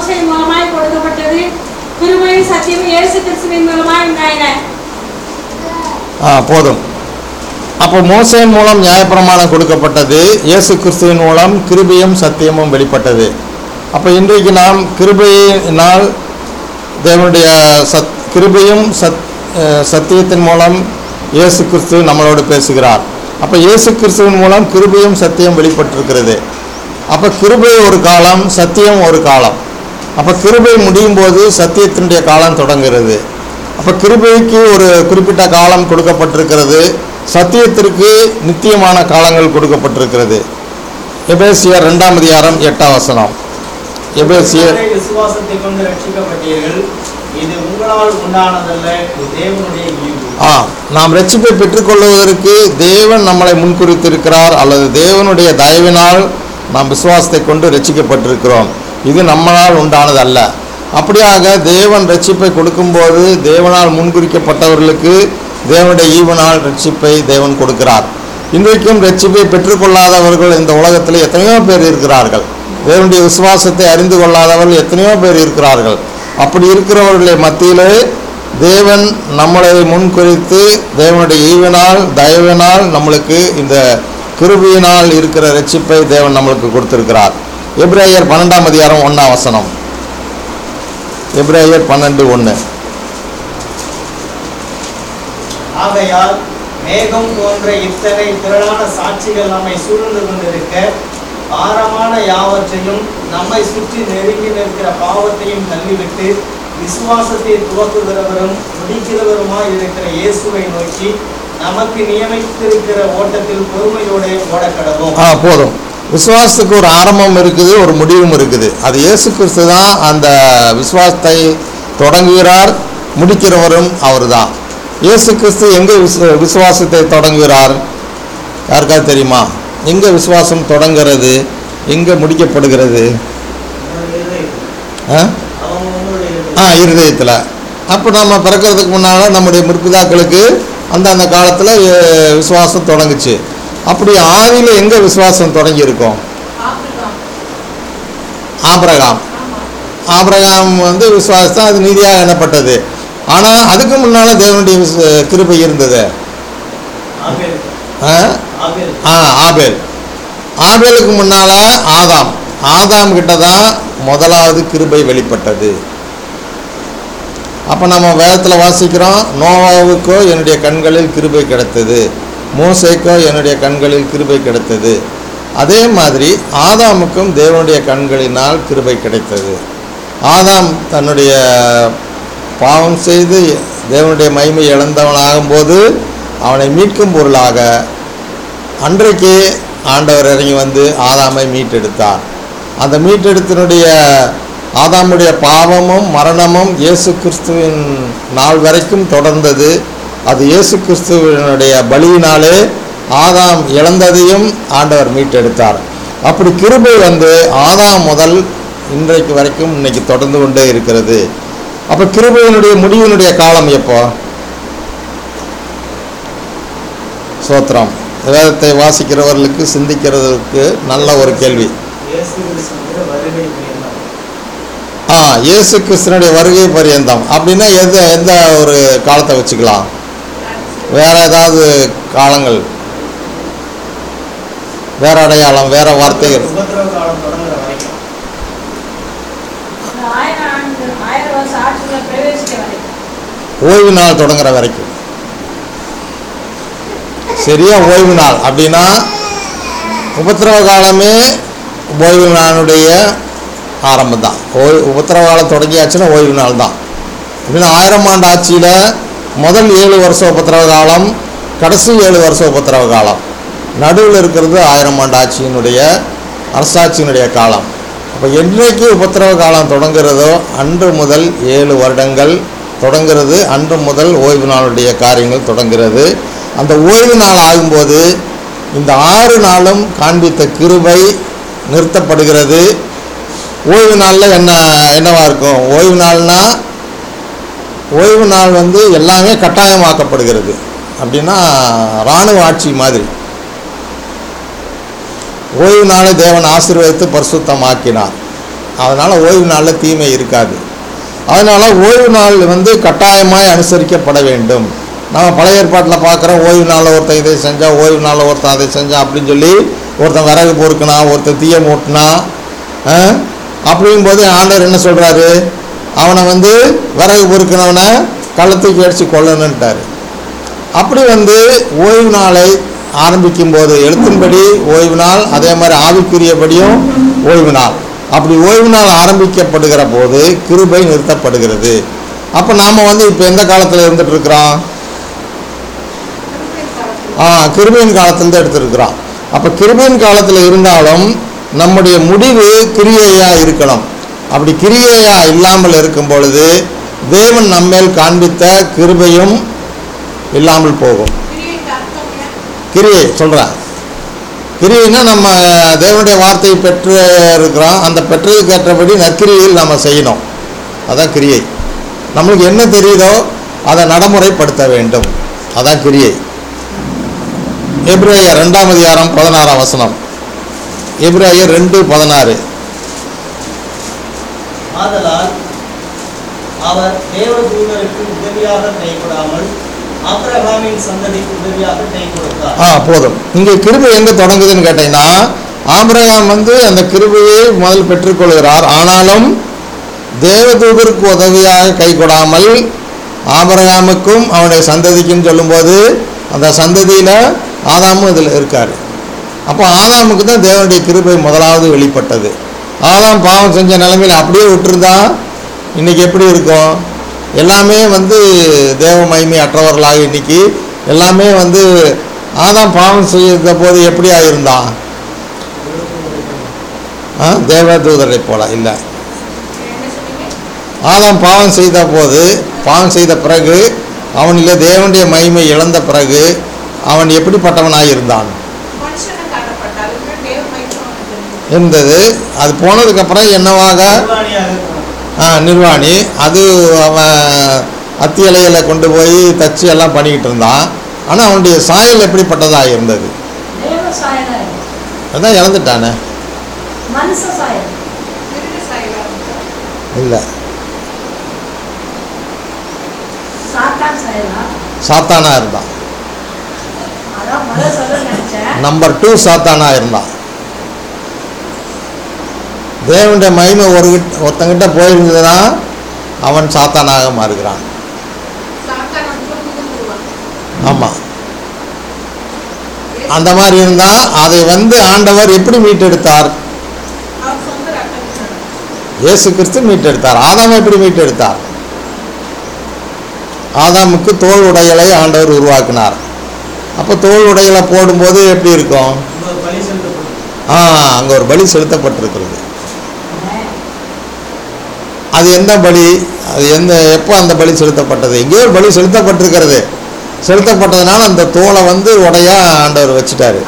மோசை மூலமாய் கொடுக்கப்பட்டது கிருபையும் சத்தியமும் இயேசு கிறிஸ்துவின் மூலமாய் உண்டாயின ஆ போதும் அப்போ மோசேன் மூலம் நியாயப்பிரமாணம் கொடுக்கப்பட்டது இயேசு கிறிஸ்துவின் மூலம் கிருபையும் சத்தியமும் வெளிப்பட்டது அப்போ இன்றைக்கு நாம் கிருபையினால் தேவனுடைய சத் கிருபையும் சத் அஹ், சத்தியத்தின் மூலம் இயேசு கிறிஸ்து நம்மளோடு பேசுகிறார் அப்போ இயேசு கிறிஸ்துவின் மூலம் கிருபையும் சத்தியம் வெளிப்பட்டிருக்கிறது அப்போ கிருபை ஒரு காலம் சத்தியம் ஒரு காலம் அப்போ கிருபை முடியும் போது சத்தியத்தினுடைய காலம் தொடங்குகிறது அப்போ கிருபைக்கு ஒரு குறிப்பிட்ட காலம் கொடுக்கப்பட்டிருக்கிறது சத்தியத்திற்கு நித்தியமான காலங்கள் கொடுக்கப்பட்டிருக்கிறது எபேசியர் ரெண்டாம் அதிகாரம் எட்டாம் வசனம் எபேசியர் கிறிஸ்துவை விசுவாசத்தை கொண்டு ரட்சிக்கப்பட்டீர்கள் இது உங்களால் உண்டானதல்ல இது தேவனுடைய ஈவு ஆ நாம் ரட்சிப்பை பெற்றுக்கொள்வதற்கு தேவன் நம்மளை முன்குறித்திருக்கிறார் அல்லது தேவனுடைய தயவினால் நாம் விசுவாசத்தை கொண்டு ரட்சிக்கப்பட்டிருக்கிறோம் இது நம்மளால் உண்டானது அல்ல அப்படியாக தேவன் ரட்சிப்பை கொடுக்கும்போது தேவனால் முன்குறிக்கப்பட்டவர்களுக்கு தேவனுடைய ஈவனால் ரட்சிப்பை தேவன் கொடுக்கிறார் இன்றைக்கும் ரட்சிப்பை பெற்றுக்கொள்ளாதவர்கள் இந்த உலகத்தில் எத்தனையோ பேர் இருக்கிறார்கள் தேவனுடைய விசுவாசத்தை அறிந்து கொள்ளாதவர்கள் எத்தனையோ பேர் இருக்கிறார்கள் அப்படி இருக்கிறவர்களுடைய மத்தியிலே தேவன் நம்மளை முன்குறித்து தேவனுடைய ஈவினால் தயவினால் நம்மளுக்கு இந்த கிருபையினால் இருக்கிற ரட்சிப்பை தேவன் நம்மளுக்கு கொடுத்திருக்கிறார் எப்ரேயர் பன்னெண்டாம் அதிகாரம் ஒன்றாம் வசனம் எப்ரேயர் பன்னெண்டு ஒன்று ஆகையால் மேகம் போன்ற இத்தனை திரளான சாட்சிகள் நம்மை சூழ்ந்து கொண்டிருக்க பாரமான யாவற்றையும் நம்மை சுற்றி நெருங்கி நிற்கிற பாவத்தையும் தள்ளிவிட்டு விசுவாசத்தை துவக்குகிறவரும் முடிக்கிறவருமாய் இருக்கிற இயேசுவை நோக்கி நமக்கு நியமித்திருக்கிற ஓட்டத்தில் பொறுமையோடு ஓடக்கடவும் ஆ போதும் விசுவாசத்துக்கு ஒரு ஆரம்பம் இருக்குது ஒரு முடிவும் இருக்குது அது இயேசு கிறிஸ்து தான் அந்த விசுவாசத்தை தொடங்குகிறார் முடிக்கிறவரும் அவர்தான் இயேசு கிறிஸ்து எங்கே விசு விசுவாசத்தை தொடங்குகிறார் யாருக்காவது தெரியுமா எங்கே விசுவாசம் தொடங்குறது எங்கே முடிக்கப்படுகிறது ஆ ஆ இருதயத்தில் அப்போ நம்ம பிறக்கிறதுக்கு முன்னால் நம்முடைய முற்பிதாக்களுக்கு அந்த அந்த காலத்தில் விசுவாசம் தொடங்குச்சு அப்படி ஆதியில் எங்கே விசுவாசம் தொடங்கி இருக்கும் ஆபிரகாம். ஆபிரகாம் ஆமா. ஆபிரகாம் வந்து விசுவாசம் அது நீதியாக எண்ணப்பட்டது ஆனால் அதுக்கு முன்னால் தேவனுடைய விசு- கிருபை இருந்தது ஆபேல் ஆ? ஆபேல் ஆ ஆபேல் ஆபேலுக்கு முன்னால் ஆதாம் ஆதாம் கிட்ட தான் முதலாவது கிருபை வெளிப்பட்டது அப்போ நம்ம வேதத்தில் வாசிக்கிறோம் நோவாவுக்கோ என்னுடைய கண்களில் கிருபை கிடைத்தது மோசேக்கோ என்னுடைய கண்களில் கிருபை கிடைத்தது அதே மாதிரி ஆதாமுக்கும் தேவனுடைய கண்களினால் கிருபை கிடைத்தது ஆதாம் தன்னுடைய பாவம் செய்து தேவனுடைய மகிமை இழந்தவனாகும்போது அவனை மீட்கும் பொருளாக அன்றைக்கே ஆண்டவர் இறங்கி வந்து ஆதாமை மீட்டெடுத்தார் அந்த மீட்டெடுத்தினுடைய ஆதாமுடைய பாவமும் மரணமும் இயேசு கிறிஸ்துவின் நாள் வரைக்கும் தொடர்ந்தது அது இயேசு கிறிஸ்துவினுடைய பலியினாலே ஆதாம் இழந்ததையும் ஆண்டவர் மீட்டெடுத்தார் அப்படி கிருபை வந்து ஆதாம் முதல் இன்றைக்கு வரைக்கும் இன்னைக்கு தொடர்ந்து கொண்டே இருக்கிறது அப்போ கிருபையினுடைய முடிவினுடைய காலம் எப்போ சோத்திரம் வேதத்தை வாசிக்கிறவர்களுக்கு சிந்திக்கிறதுக்கு நல்ல ஒரு கேள்வி இயேசு கிறிஸ்துவின் வருகை பயணம் ஆ இயேசு கிறிஸ்தனுடைய வருகை பரியந்தம் அப்படின்னா எந்த எந்த ஒரு காலத்தை வச்சுக்கலாம் வேற ஏதாவது காலங்கள் வேற அடையாளம் வேற வார்த்தைகள் உபத்திரவ காலம் தொடங்குற வரைக்கும் அந்த ஆயிரம் ஆண்டு ஆயிரம் வருஷம் ஆட்சியில் பிரவேசிக்க வரைக்கும் ஓய்வு நாள் தொடங்குற வரைக்கும் சரியா ஓய்வு நாள் அப்படின்னா உபத்திரவ காலமே ஓய்வு நாளுடைய ஆரம்பம் தான் ஓய் உபத்திரவ காலம் தொடங்கியாச்சுன்னா ஓய்வு நாள் தான் அப்படின்னா ஆயிரம் ஆண்டு ஆட்சியில் முதல் ஏழு வருஷம் உபத்திரவ காலம் கடைசி ஏழு வருஷம் உபத்திரவ காலம் நடுவில் இருக்கிறது ஆயிரம் ஆண்டு ஆட்சியினுடைய அரசாட்சியினுடைய காலம் அப்போ என்றைக்கு உபத்திரவ காலம் தொடங்குகிறதோ அன்று முதல் ஏழு வருடங்கள் தொடங்குறது அன்று முதல் ஓய்வு நாளுடைய காரியங்கள் தொடங்குகிறது அந்த ஓய்வு நாள் ஆகும்போது இந்த ஆறு நாளும் காண்பித்த கிருபை நிறுத்தப்படுகிறது ஓய்வு நாளில் என்ன என்னவா இருக்கும் ஓய்வு நாள்னா ஓய்வு நாள் வந்து எல்லாமே கட்டாயமாக்கப்படுகிறது அப்படின்னா இராணுவ ஆட்சி மாதிரி ஓய்வு நாளை தேவன் ஆசீர்வதித்து பரிசுத்தமாக்கினார் அதனால் ஓய்வு நாளில் தீமை இருக்காது அதனால் ஓய்வு நாள் வந்து கட்டாயமாய் அனுசரிக்கப்பட வேண்டும் நம்ம பழைய ஏற்பாட்டில் பார்க்குறோம் ஓய்வு நாளில் ஒருத்தன் இதை செஞ்சால் ஓய்வு நாளில் ஒருத்தன் அதை செஞ்சான் அப்படின்னு சொல்லி ஒருத்தன் விறகு பொறுக்கினா ஒருத்தன் தீயை மூட்டினா ஆ? அப்படிங்கும்போது ஆண்டவர் என்ன சொல்கிறாரு அவனை வந்து விறகு பொறுக்கினவனை கள்ளத்துக்கு அடித்து கொல்லணுன்ட்டார் அப்படி வந்து ஓய்வு நாளை ஆரம்பிக்கும் போது எழுத்தின்படி ஓய்வு நாள் அதே மாதிரி ஆவிக்குரியபடியும் ஓய்வு நாள் அப்படி ஓய்வு நாள் ஆரம்பிக்கப்படுகிற போது கிருபை நிறுத்தப்படுகிறது அப்போ நாம் வந்து இப்போ எந்த காலத்தில் இருந்துட்டு இருக்கிறோம் ஆ கிருபையின் காலத்திலேருந்து எடுத்திருக்கிறோம் அப்போ கிருபையின் காலத்தில் இருந்தாலும் நம்முடைய முடிவு கிரியையா இருக்கணும் அப்படி கிரியையா இல்லாமல் இருக்கும் பொழுது தேவன் நம்மேல் காண்பித்த கிருபையும் இல்லாமல் போகும் கிரியை சொல்கிறேன் கிரியைன்னா நம்ம தேவனுடைய வார்த்தையை பெற்று இருக்கிறோம் அந்த பெற்றதுக்கு ஏற்றபடி நற்கிரியில் நம்ம செய்யணும் அதான் கிரியை நம்மளுக்கு என்ன தெரியுதோ அதை நடைமுறைப்படுத்த வேண்டும் அதான் கிரியை எப்ரேயர் ரெண்டாம் அதிகாரம் பதினாறாம் வசனம் எப்ரேயர் ரெண்டு பதினாறு ஆதலால் அவர் தேவதூதருக்கு உதவியாக கை கொடாமல் ஆபிரகாமின் சந்ததிக்கு உதவியாக கை கொடுத்தார் ஆ போதும் இங்கே கிருபை எங்கே தொடங்குதுன்னு கேட்டீங்கன்னா ஆபிரகாம் வந்து அந்த கிருபையை முதல் பெற்றுக்கொள்கிறார் ஆனாலும் தேவதூதருக்கு உதவியாக கை கொடாமல் ஆபிரகாமுக்கும் அவனுடைய சந்ததிக்கும் சொல்லும்போது அந்த சந்ததியில் ஆதாமும் இதில் இருக்கார் அப்போ ஆதாமுக்கு தான் தேவனுடைய கிருபை முதலாவது வெளிப்பட்டது ஆதாம் பாவம் செஞ்ச நிலைமையில் அப்படியே விட்டுருந்தா இன்னைக்கு எப்படி இருக்கும் எல்லாமே வந்து தேவ மகிமை அற்றவர்களாக இன்னைக்கு எல்லாமே வந்து ஆதாம் பாவம் செய்த போது எப்படி ஆயிருந்தான் ஆ தேவதூதரை போல இல்லை ஆதாம் பாவம் செய்த போது பாவம் செய்த பிறகு அவனிலே தேவனுடைய மகிமை இழந்த பிறகு அவன் எப்படிப்பட்டவனாக இருந்தான் இருந்தது அது போனதுக்கப்புறம் என்னவாக நிர்வாணியாக போனார். ஆ, நிர்வாணி அது அவன் அத்தி இலைகளை கொண்டு போய் தச்சு எல்லாம் பண்ணிக்கிட்டு இருந்தான் ஆனால் அவனுடைய சாயல் எப்படிப்பட்டதாக இருந்தது தேவ சாயலா இருக்கு. அதான் இழந்துட்டானே மனுஷ சாயல் இல்லை சாத்தான் சாயலா சாத்தானா இருந்தான் அதான் முதல்ல சொல்ல நினைச்சேன் நம்பர் டூ சாத்தானா இருந்தான் தேவனுடைய மகிமை ஒரு கிட்ட- ஒருத்தங்கிட்ட போயிருந்ததுன்னா அவன் சாத்தானாக மாறுகிறான் ஆமாம் அந்த மாதிரி இருந்தால் அதை வந்து ஆண்டவர் எப்படி மீட்டெடுத்தார் இயேசு கிறிஸ்து மீட்டெடுத்தார் ஆதாம் எப்படி மீட்டெடுத்தார் ஆதாமுக்கு தோல் உடைகளை ஆண்டவர் உருவாக்கினார் அப்போ தோல் உடைகளை போடும்போது எப்படி இருக்கும் உங்கள் பலி செலுத்தப்படும் ஆ அங்கே ஒரு பலி செலுத்தப்பட்டிருக்கிறது அது எந்த பலி அது எந்த எப்போ அந்த பலி செலுத்தப்பட்டது எங்கேயோ ஒரு பலி செலுத்தப்பட்டிருக்கிறது செலுத்தப்பட்டதுனால அந்த தோலை வந்து உடையா ஆண்டவர் வச்சுட்டாரு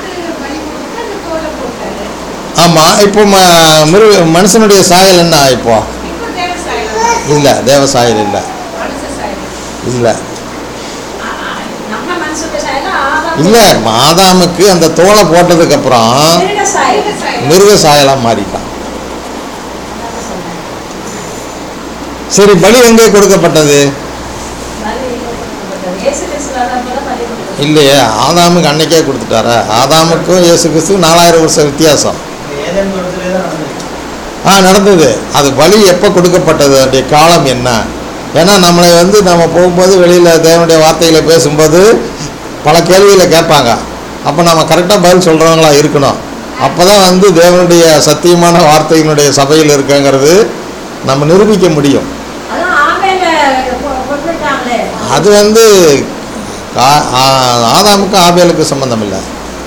ஆமாம் இப்போ ம மிருக மனுஷனுடைய சாயல் என்ன இப்போ இல்லை தேவ சாயல் இல்லை இல்லை நம்ம மனுஷனுடைய சாயலா ஆதாம் இல்லை ஆதாமுக்கு அந்த தோலை போட்டதுக்கப்புறம் மிருக சாயல் மிருக சாயலாக மாறிட்டான் அதான் சொன்னேன். சரி பலி எங்கே கொடுக்கப்பட்டது பலி கொடுக்கப்பட்டது. இயேசு கிறிஸ்து வந்தப்ப தான் பலி கொடுக்கப்பட்டது. இல்லையே ஆதாமுக்கு அன்னைக்கே கொடுத்துட்டாரா ஆதாமுக்கும் இயேசு கிறிஸ்து நாலாயிரம் வருஷம் வித்தியாசம் இந்த ஏதேன் தோட்டத்திலே தான் நடந்தது ஆ நடந்தது அது பலி எப்போ கொடுக்கப்பட்டது அதனுடைய காலம் என்ன ஏன்னா நம்மளை வந்து நம்ம போகும்போது வெளியில் தேவனுடைய வார்த்தைகளை பேசும்போது பல கேள்விகளை கேட்பாங்க அப்போ நம்ம கரெக்டாக பதில் சொல்கிறவங்களா இருக்கணும் அப்போ தான் வந்து தேவனுடைய சத்தியமான வார்த்தையினுடைய சபையில் இருக்கங்கிறது நம்ம நிரூபிக்க முடியும் அதான் ஆவேல கொ- கொன்னுட்டாங்களே. அது வந்து கா- ஆ- ஆதாமுக்கு ஆபேலுக்கு சம்மந்தம் இல்லை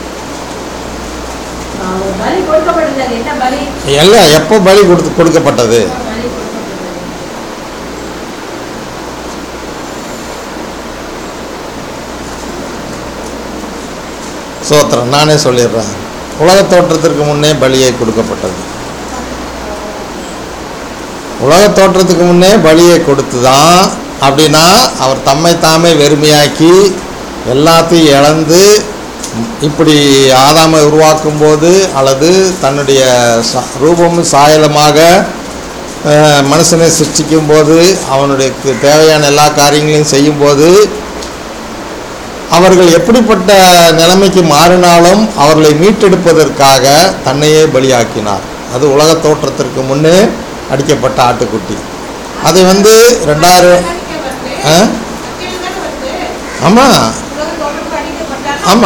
ஆ, ஒரு பலி கொடுக்கப்பட்டது அது என்ன பலி எல்லாம் எப்போ பலி கொடுத்து கொடுக்கப்பட்டது பலி கொடுக்கப்பட்டது சோத்திரம் நானே சொல்லிடுறேன் உலகத் தோற்றத்திற்கு முன்னே பலியை கொடுக்கப்பட்டது உலகத் தோற்றத்துக்கு முன்னே பலியை கொடுத்து தான் அப்படின்னா அவர் தம்மை தாமே வெறுமையாக்கி எல்லாத்தையும் இழந்து இப்படி ஆதாமை உருவாக்கும் போது அல்லது தன்னுடைய ச- ரூபமும் சாயலமாக அஹ், மனுஷனை சிருஷ்டிக்கும் போது அவனுடைய கு- தேவையான எல்லா காரியங்களையும் செய்யும்போது அவர்கள் எப்படிப்பட்ட நிலைமைக்கு மாறினாலும் அவர்களை மீட்டெடுப்பதற்காக தன்னையே பலியாக்கினார் அது உலக தோற்றத்திற்கு முன்னே அடிக்கப்பட்ட ஆட்டுக்குட்டி அதை வந்து ரெண்டாயிரம் ஆ? ஆமாம் ஆமா.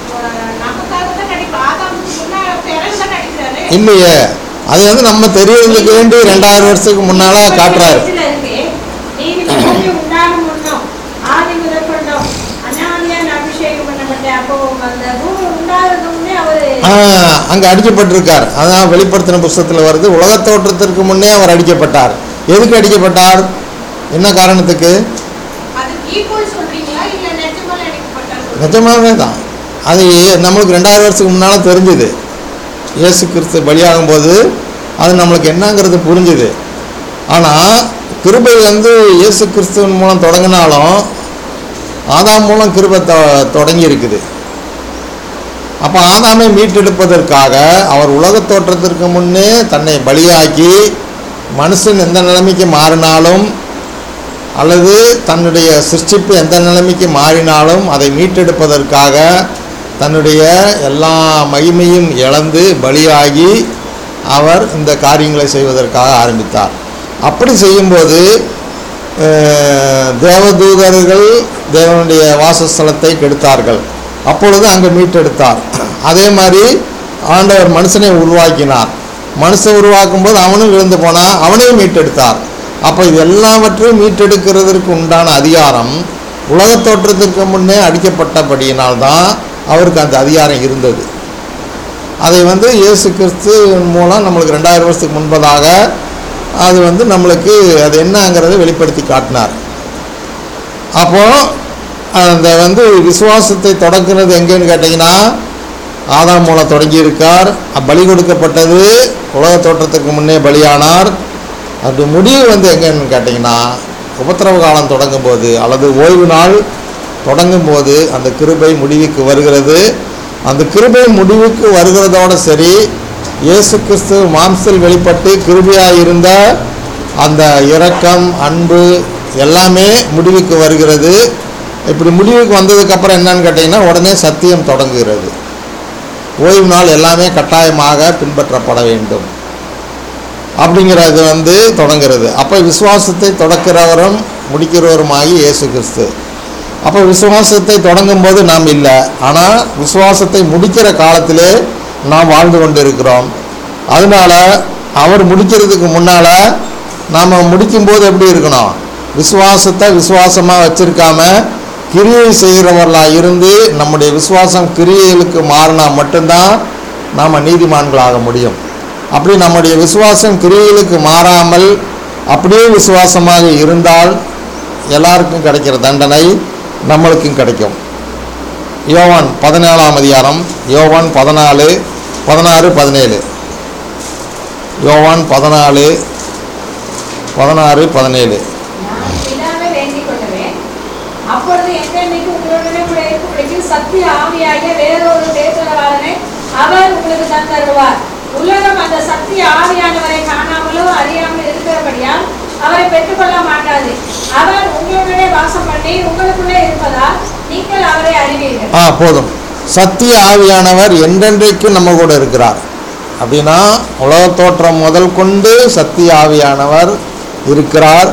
இல்லையே அது வந்து நம்ம தெரியறதுக்கு வேண்டி ரெண்டாயிரம் வருஷத்துக்கு முன்னால காட்டுறாரு இதுல இருக்கு. நீதி பூமி உண்டாகும் முன்னம், ஆதி முதற்கொண்டும், அனாதியான் அபிஷேகம் பண்ணப்பட்ட அப்போ அந்த பூமி உண்டாகிறதுக்கு முன்னே அவரு ஆ, அங்க அடிக்கப்பட்டிருக்கார் அதான் வெளிப்படுத்தின புஸ்தகத்தில் வருது உலகத் தோற்றத்திற்கு முன்னே அவர் அடிக்கப்பட்டார் எதுக்கு அடிக்கப்பட்டார் என்ன காரணத்துக்கு நிஜமாவே தான் அது நம்மளுக்கு ரெண்டாயிரம் வருஷத்துக்கு முன்னால் தெரிஞ்சுது இயேசு கிறிஸ்து பலியாகும் போது அது நம்மளுக்கு என்னங்கிறது புரிஞ்சுது ஆனால் கிருபை வந்து இயேசு கிறிஸ்துவின் மூலம் தொடங்கினாலும் ஆதாம் மூலம் கிருபை தொ தொடங்கி இருக்குது அப்போ ஆதாமை மீட்டெடுப்பதற்காக அவர் உலகத் தோற்றத்திற்கு முன்னே தன்னை பலியாக்கி மனுஷன் எந்த நிலைமைக்கு மாறினாலும் அல்லது தன்னுடைய சிருஷ்டிப்பு எந்த நிலைமைக்கு மாறினாலும் அதை மீட்டெடுப்பதற்காக தன்னுடைய எல்லா மகிமையும் இழந்து பலியாகி அவர் இந்த காரியங்களை செய்வதற்காக ஆரம்பித்தார் அப்படி செய்யும்போது அஹ், தேவதூதர்கள் தேவனுடைய வாசஸ்தலத்தை கெடுத்தார்கள் அப்பொழுது அங்கே மீட்டெடுத்தார் அதே மாதிரி ஆண்டவர் மனுஷனை உருவாக்கினார் மனுஷன் உருவாக்கும் போது அவனும் விழுந்து போனான் அவனையும் மீட்டெடுத்தார் அப்போ இது எல்லாவற்றையும் மீட்டெடுக்கிறதற்கு உண்டான அதிகாரம் உலகத் தோற்றத்திற்கு முன்னே அடிக்கப்பட்டபடியினால்தான் அவருக்கு அந்த அதிகாரம் இருந்தது அதை வந்து இயேசு கிறிஸ்து மூலம் நம்மளுக்கு ரெண்டாயிரம் வருஷத்துக்கு முன்பதாக அது வந்து நம்மளுக்கு அது என்னங்கிறத வெளிப்படுத்தி காட்டினார் அப்போ அந்த வந்து விசுவாசத்தை தொடங்குறது எங்கேன்னு கேட்டிங்கன்னா ஆதாம் மூலம் தொடங்கியிருக்கார் பலி கொடுக்கப்பட்டது உலக தோற்றத்துக்கு முன்னே பலியானார் அப்படி முடிவு வந்து எங்கன்னு கேட்டிங்கன்னா உபத்திரவ காலம் தொடங்கும் போது அல்லது ஓய்வு நாள் தொடங்கும் போது அந்த கிருபை முடிவுக்கு வருகிறது அந்த கிருபை முடிவுக்கு வருகிறதோட சரி இயேசு கிறிஸ்து மாம்சத்தில் வெளிப்பட்டு கிருபையாக இருந்த அந்த இரக்கம் அன்பு எல்லாமே முடிவுக்கு வருகிறது இப்படி முடிவுக்கு வந்ததுக்கப்புறம் என்னன்னு கேட்டிங்கன்னா உடனே சத்தியம் தொடங்குகிறது ஓய்வு நாள் எல்லாமே கட்டாயமாக பின்பற்றப்பட வேண்டும் அப்படிங்கிறது வந்து தொடங்குறது அப்போ விசுவாசத்தை தொடக்கிறவரும் முடிக்கிறவருமாகி இயேசு கிறிஸ்து அப்போ விசுவாசத்தை தொடங்கும் போது நாம் இல்லை ஆனால் விசுவாசத்தை முடிக்கிற காலத்திலே நாம் வாழ்ந்து கொண்டு இருக்கிறோம் அதனால அவர் முடிக்கிறதுக்கு முன்னால் நாம் முடிக்கும்போது எப்படி இருக்கணும் விசுவாசத்தை விசுவாசமாக வச்சிருக்காம கிரியை செய்கிறவர்களாக இருந்து நம்முடைய விசுவாசம் கிரியைகளுக்கு மாறினா மட்டும்தான் நாம் நீதிமான்களாக முடியும் அப்படி நம்முடைய விசுவாசம் கிரியைகளுக்கு மாறாமல் அப்படியே விசுவாசமாக இருந்தால் எல்லாருக்கும் கிடைக்கிற தண்டனை நம்மளுக்கும் கிடைக்கும் யோவான் பதினேழாம் அதிகாரம் யோவான் பதினாலு பதினாறு பதினேழு யோவான் பதினாலு பதினாறு பதினேழு நான் பிதாவை வேண்டிக் கொள்ளுவேன் அப்பொழுது என்றென்னைக்கு உங்களுடனே கூட இருக்கும்படிக்கு சத்திய ஆவியாகிய வேறொரு தேர்தலாளனை அவர் உங்களுக்கு தந்தருவார் உலகம் அந்த சத்திய ஆவியானவரை காணாமலோ அறியாமல் இருக்கிறபடியால் அவரை பெற்றுக்கொள்ள மாட்டாது அவர் உங்களுடனே வாசம் பண்ணி உங்களுக்குள்ளே இருப்பதால் நீங்கள் அவரை அறிவீர்கள் ஆ போதும் சத்திய ஆவியானவர் என்றென்றைக்கும் நம்ம கூட இருக்கிறார் அப்படின்னா உலக தோற்றம் முதல் கொண்டு சத்திய ஆவியானவர் இருக்கிறார்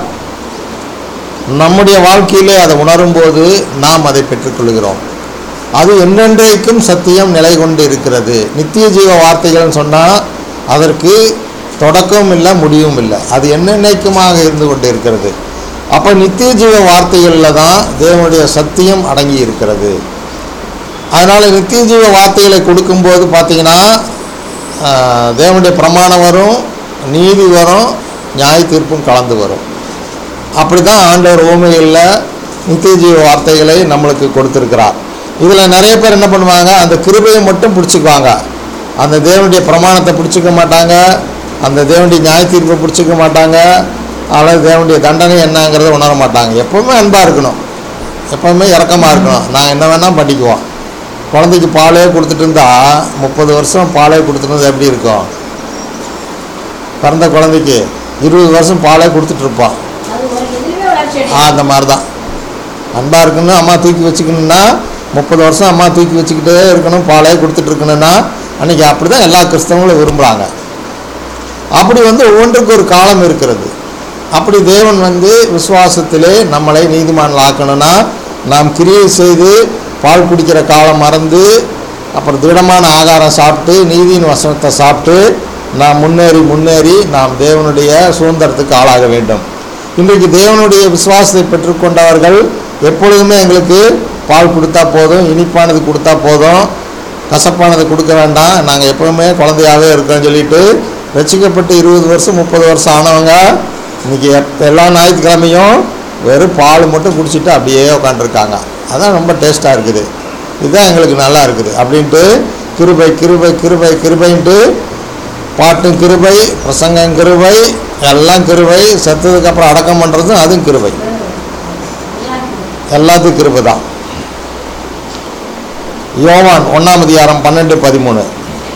நம்முடைய வாழ்க்கையிலே அதை உணரும்போது நாம் அதை பெற்றுக்கொள்கிறோம் அது என்றென்றைக்கும் சத்தியம் நிலை கொண்டு இருக்கிறது நித்திய ஜீவ வார்த்தைகள்னு சொன்னால் அதற்கு தொடக்கமும் இல்லை முடிவும் இல்லை அது என்னென்னைக்குமாக இருந்து கொண்டு இருக்கிறது அப்போ நித்திய ஜீவ வார்த்தைகளில் தான் தேவனுடைய சத்தியம் அடங்கி இருக்கிறது அதனால் நித்திய ஜீவ வார்த்தைகளை கொடுக்கும்போது பார்த்தீங்கன்னா ஆஹ், தேவனுடைய பிரமாணம் வரும் நீதி வரும் நியாய தீர்ப்பும் கலந்து வரும் அப்படி தான் ஆண்டவர் ஓமைகளில் நித்திய ஜீவ வார்த்தைகளை நம்மளுக்கு கொடுத்துருக்கிறார் இதில் நிறைய பேர் என்ன பண்ணுவாங்க அந்த கிருபையை மட்டும் பிடிச்சிக்குவாங்க அந்த தேவனுடைய பிரமாணத்தை பிடிச்சிக்க மாட்டாங்க அந்த தேவனுடைய நியாய தீர்ப்பை பிடிச்சிக்க மாட்டாங்க அல்லது தேவனுடைய தண்டனை என்னங்கிறத உணர மாட்டாங்க எப்போவுமே அன்பாக இருக்கணும் எப்போவுமே இரக்கமாக இருக்கணும் நான் என்ன வேணால் பண்ணிக்குவோம் குழந்தைக்கு பாலே கொடுத்துட்டு இருந்தா முப்பது வருஷம் பாலே கொடுத்துட்டு இருந்தா எப்படி இருக்கும் பிறந்த குழந்தைக்கு இருபது வருஷம் பாலே கொடுத்துட்டு இருப்பான் அது ஒரு எதுவுமே வளர்ச்சி ஆ, அடையாது. அந்த மாதிரி தான் அன்பாக இருக்கணும் அம்மா தூக்கி வச்சுக்கணும்னா முப்பது வருஷம் அம்மா தூக்கி வச்சுக்கிட்டே இருக்கணும் பாலே கொடுத்துட்டு இருக்கணும்னா அன்றைக்கி அப்படி தான் எல்லா கிறிஸ்தவங்களும் விரும்புகிறாங்க அப்படி வந்து ஒவ்வொன்றுக்கு ஒரு காலம் இருக்கிறது அப்படி தேவன் வந்து விசுவாசத்திலே நம்மளை நீதிமான்கள் ஆக்கணும்னா நாம் கிரியை செய்து பால் குடிக்கிற காலம் மறந்து அப்புறம் திடமான ஆகாரம் சாப்பிட்டு நீதியின் வசனத்தை சாப்பிட்டு நாம் முன்னேறி முன்னேறி நாம் தேவனுடைய சுதந்திரத்துக்கு ஆளாக வேண்டும் இன்றைக்கு தேவனுடைய விசுவாசத்தை பெற்றுக்கொண்டவர்கள் எப்பொழுதுமே எங்களுக்கு பால் கொடுத்தா போதும் இனிப்பானது கொடுத்தா போதும் கசப்பானது கொடுக்க வேண்டாம் நாங்கள் எப்பவுமே குழந்தையாகவே இருக்கோம்னு சொல்லிட்டு ரசிக்கப்பட்டு இருபது வருஷம் முப்பது வருஷம் ஆனவங்க இன்னைக்கு எப் எல்லா ஞாயிற்றுக்கிழமையும் வெறும் பால் மட்டும் குடிச்சிட்டு அப்படியே உட்காந்துருக்காங்க அதான் ரொம்ப டேஸ்ட்டாக இருக்குது இதுதான் எங்களுக்கு நல்லா இருக்குது அப்படின்ட்டு கிருபை கிருபை கிருபை கிருபைன்ட்டு பாட்டும் கிருபை பிரசங்கம் கிருபை எல்லாம் கிருபை செத்ததுக்கப்புறம் அடக்கம் பண்ணுறதும் அதுவும் கிருபை எல்லாத்துக்கும் கிருபை தான் யோவான் ஒன்றாம் அதிகாரம் பன்னெண்டு பதிமூணு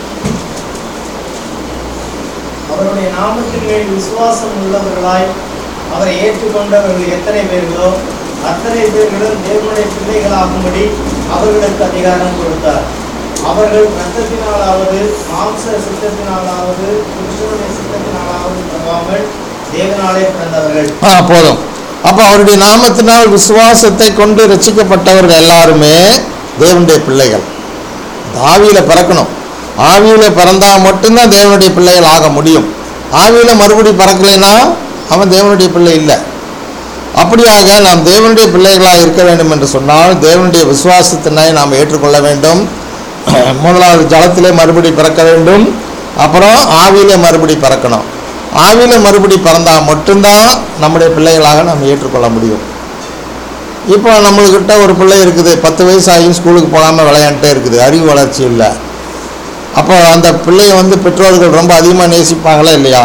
அவருடைய நாமத்தின் மேல் விசுவாசம் உள்ளவர்களாய் அவரை ஏற்றுக்கொண்டவர்கள் எத்தனை பேர்களோ அத்தனை பேர்களும் தேவனுடைய பிள்ளைகளாகும்படி அவர்களுக்கு அதிகாரம் கொடுத்தார் அவர்கள் ரத்தத்தினாலாவது மாம்ச சித்தத்தினாலாவது புருஷனுடைய சித்தத்தினாலாவது பிறவாமல் தேவனாலே பிறந்தவர்கள் ஆ போதும் அப்போ அவருடைய நாமத்தினால் விசுவாசத்தை கொண்டு ரட்சிக்கப்பட்டவர்கள் எல்லாருமே தேவனுடைய பிள்ளைகள் ஆவியில் பிறக்கணும் ஆவியில் பிறந்தால் மட்டும்தான் தேவனுடைய பிள்ளைகள் ஆக முடியும் ஆவியில் மறுபடி பிறக்கலைன்னா அவன் தேவனுடைய பிள்ளை இல்லை அப்படியாக நாம் தேவனுடைய பிள்ளைகளாக இருக்க வேண்டும் என்று சொன்னால் தேவனுடைய விசுவாசத்தினை நாம் ஏற்றுக்கொள்ள வேண்டும் முதலாவது ஜலத்திலே மறுபடி பிறக்க வேண்டும் அப்புறம் ஆவியிலே மறுபடி பிறக்கணும் ஆவியிலே மறுபடி பிறந்தால் மட்டும்தான் நம்முடைய பிள்ளைகளாக நாம் ஏற்றுக்கொள்ள முடியும் இப்போ நம்மளுக்கிட்ட ஒரு பிள்ளை இருக்குது பத்து வயசு ஆகியும் ஸ்கூலுக்கு போகாமல் விளையாண்டுட்டே இருக்குது அறிவு வளர்ச்சி இல்லை அப்போ அந்த பிள்ளையை வந்து பெற்றோர்கள் ரொம்ப அதிகமாக நேசிப்பாங்களா இல்லையா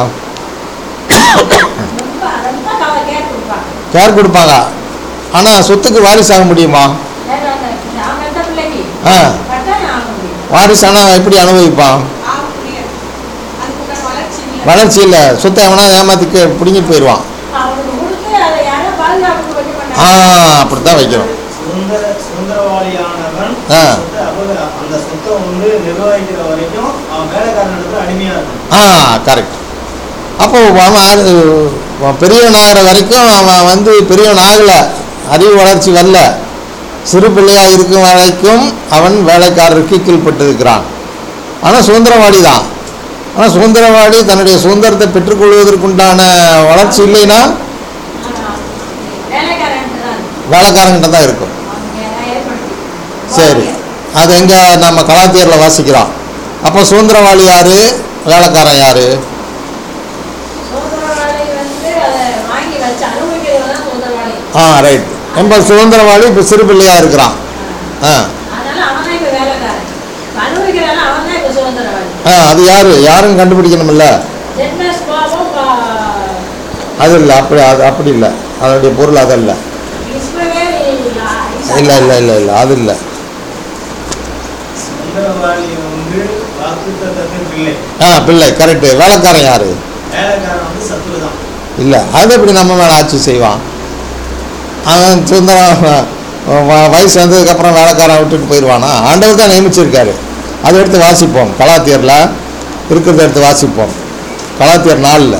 ரொம்ப ரொம்ப கவலை கேட்டு கொடுப்பாங்க கேர் கொடுப்பாங்க ஆனால் சொத்துக்கு வாரிசாக முடியுமா வேற அந்த- அவங்க எந்த பிள்ளைக்கு ஆ கட்டாயம் ஆக முடியும் வாரிசானா எப்படி அனுபவிப்பான் ஆக முடியாது அதுக்குள்ள வளர்ச்சி இல்லை வளர்ச்சி இல்லை சொத்தை எவனா ஏமாத்திக்கு பிடுங்கிட்டு போயிடுவான் அவனுக்கு கொடுத்து அதை யாரும் பாதுகாப்பு வைக்க ஆ மாட்டாங்க அப்படி தான் வைக்கணும் சுதந்திர சுதந்திரவாளியானவன் ஆ. சொத்தை அபக- அந்த சொத்தை வந்து நிர்வகிக்கிற வரைக்கும் அவன் வேலைக்காரனுக்கு அடிமையா இருக்கும் ஆ கரெக்ட் அப்போ அவன் ஆ- அவன் பெரியவன் ஆகிற வரைக்கும் அவன் வந்து பெரியவன் ஆகலை அறிவு வளர்ச்சி வரல சிறு பிள்ளையாக இருக்கும் வரைக்கும் அவன் வேலைக்காரருக்கு கீழ்ப்பட்டிருக்கிறான் ஆனால் சுதந்திரவாளி தான் ஆனால் சுதந்திரவாளி தன்னுடைய சுதந்திரத்தை பெற்றுக்கொள்வதற்குண்டான வளர்ச்சி இல்லைன்னா வேலைக்காரன் தான் வேலைக்காரங்கிட்ட தான் இருக்கும் அவங்க ஏற்படுத்தி சரி அது எங்கே நம்ம கலாத்தியரில் வாசிக்கிறோம் அப்போ சுதந்திரவாளி யார் வேலைக்காரன் யார் சுதந்திரவாளி வந்து அதை வாங்கி வச்சு அனுபவிக்கிறது தான் சுதந்திரவாளி ஆ ரைட் ரொம்ப சுதந்திரவாளி இப்போ சிறு பிள்ளையாக இருக்கிறான் ஆ அதனால அவன் தான் இப்ப வேலைக்காரன் இப்ப அனுபவிக்கிறான் அவன் தான் இப்ப சுதந்திரவாளி ஆ அது யார் யாரும் கண்டுபிடிக்கணுமில்ல ஜென்மஸ் பாவம் அது இல்லை அப்படி அது அப்படி இல்லை அதனுடைய பொருள் அது இல்லை இஸ்மவேல் இல்லை இல்லை இல்லை இல்லை அது இல்லை சுதந்திரவாளி வந்து வாக்குத்தத்தத்தின் பிள்ளை ஆ பிள்ளை கரெக்டு வேலைக்காரன் யார் வேலைக்காரன் வந்து சத்துரு தான் இல்லை அது எப்படி நம்ம மேலே ஆட்சி செய்வான் அவன் சுதந்திரம் வ- வயசு வந்ததுக்கப்புறம் வேலைக்காரன் விட்டுட்டு போயிடுவானா ஆண்டவர் தான் நியமிச்சிருக்காரு அதை எடுத்து வாசிப்போம் கலாத்தியரில் இருக்கிறத எடுத்து வாசிப்போம் கலாத்தியர் நாலில்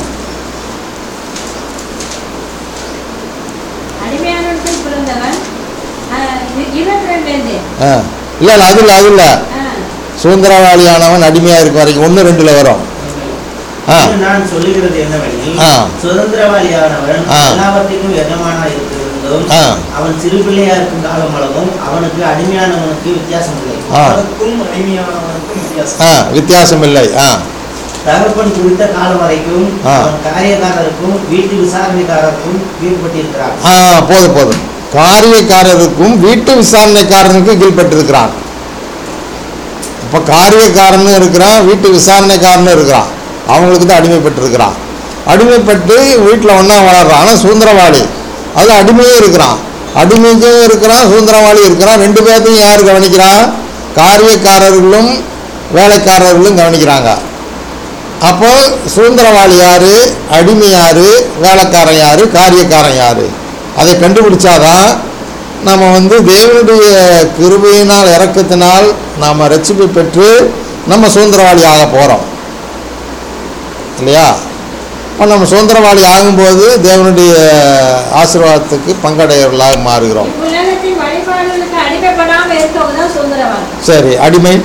அடிமையானவனுக்கு பிறந்தவன் ஆஹ், இ- இருபத்தி ரெண்டுலேருந்து ஆ இல்லை இல்லை அது இல்லை அது இல்லை சுதந்திரவாளியானவன் அடிமையாக இருக்க வரைக்கும் ஒன்று ரெண்டில் வரும் ஆ இன்று நான் சொல்லுகிறது என்னவெனில் ஆ. சுதந்திரவாளியானவன் ஆ. எல்லாவற்றிற்கும் எஜமானா இருந்திருந்தும் ஆ. அவன் சிறு பிள்ளையா இருக்கும் காலம் அளவும் அவனுக்கு அடிமையானவனுக்கு வித்தியாசம் இல்லை ஆ அவனுக்கும் அடிமையானவனுக்கும் வித்தியாசம் ஆ வித்தியாசம் இல்லை ஆ தகப்பன் குறித்த காலம் வரைக்கும் ஆ. அவன் காரியக்காரருக்கும் வீட்டு விசாரணைக்காரருக்கும் கீழ்பட்டிருக்கிறான் ஆ போதும் போதும் காரியக்காரருக்கும் வீட்டு விசாரணைக்காரனுக்கும் கீழ்பட்டிருக்கிறான் இப்போ காரியக்காரனும் இருக்கிறான் வீட்டு விசாரணைக்காரனும் இருக்கிறான் அவங்களுக்கு தான் அடிமைப்பட்டிருக்கிறான் அடிமைப்பட்டு வீட்டில் ஒன்றா வளர்றான் ஆனால் சுதந்திரவாளி அது அடிமையும் இருக்கிறான் அடிமைக்கும் இருக்கிறான் சுதந்திரவாளி இருக்கிறான் ரெண்டு பேர்த்தையும் யார் கவனிக்கிறான் காரியக்காரர்களும் வேலைக்காரர்களும் கவனிக்கிறாங்க அப்போ சுதந்திரவாளி யாரு அடிமை யாரு வேலைக்காரன் யாரு காரியக்காரன் யாரு அதை கண்டுபிடிச்சாதான் நம்ம வந்து தேவனுடைய கிருபையினால் இறக்கத்தினால் நாம் ரட்சிப்பை பெற்று நம்ம சுதந்திரவாளி ஆக போகிறோம் இல்லையா இப்போ நம்ம சுதந்திரவாளி ஆகும்போது தேவனுடைய ஆசீர்வாதத்துக்கு பங்கடையவர்களாக மாறுகிறோம் இவ்வுலகத்தின் வழிபாடுகளுக்கு அடிமைப்படாம இருக்கவங்க தான் சுதந்திரவாதி சரி அடிமை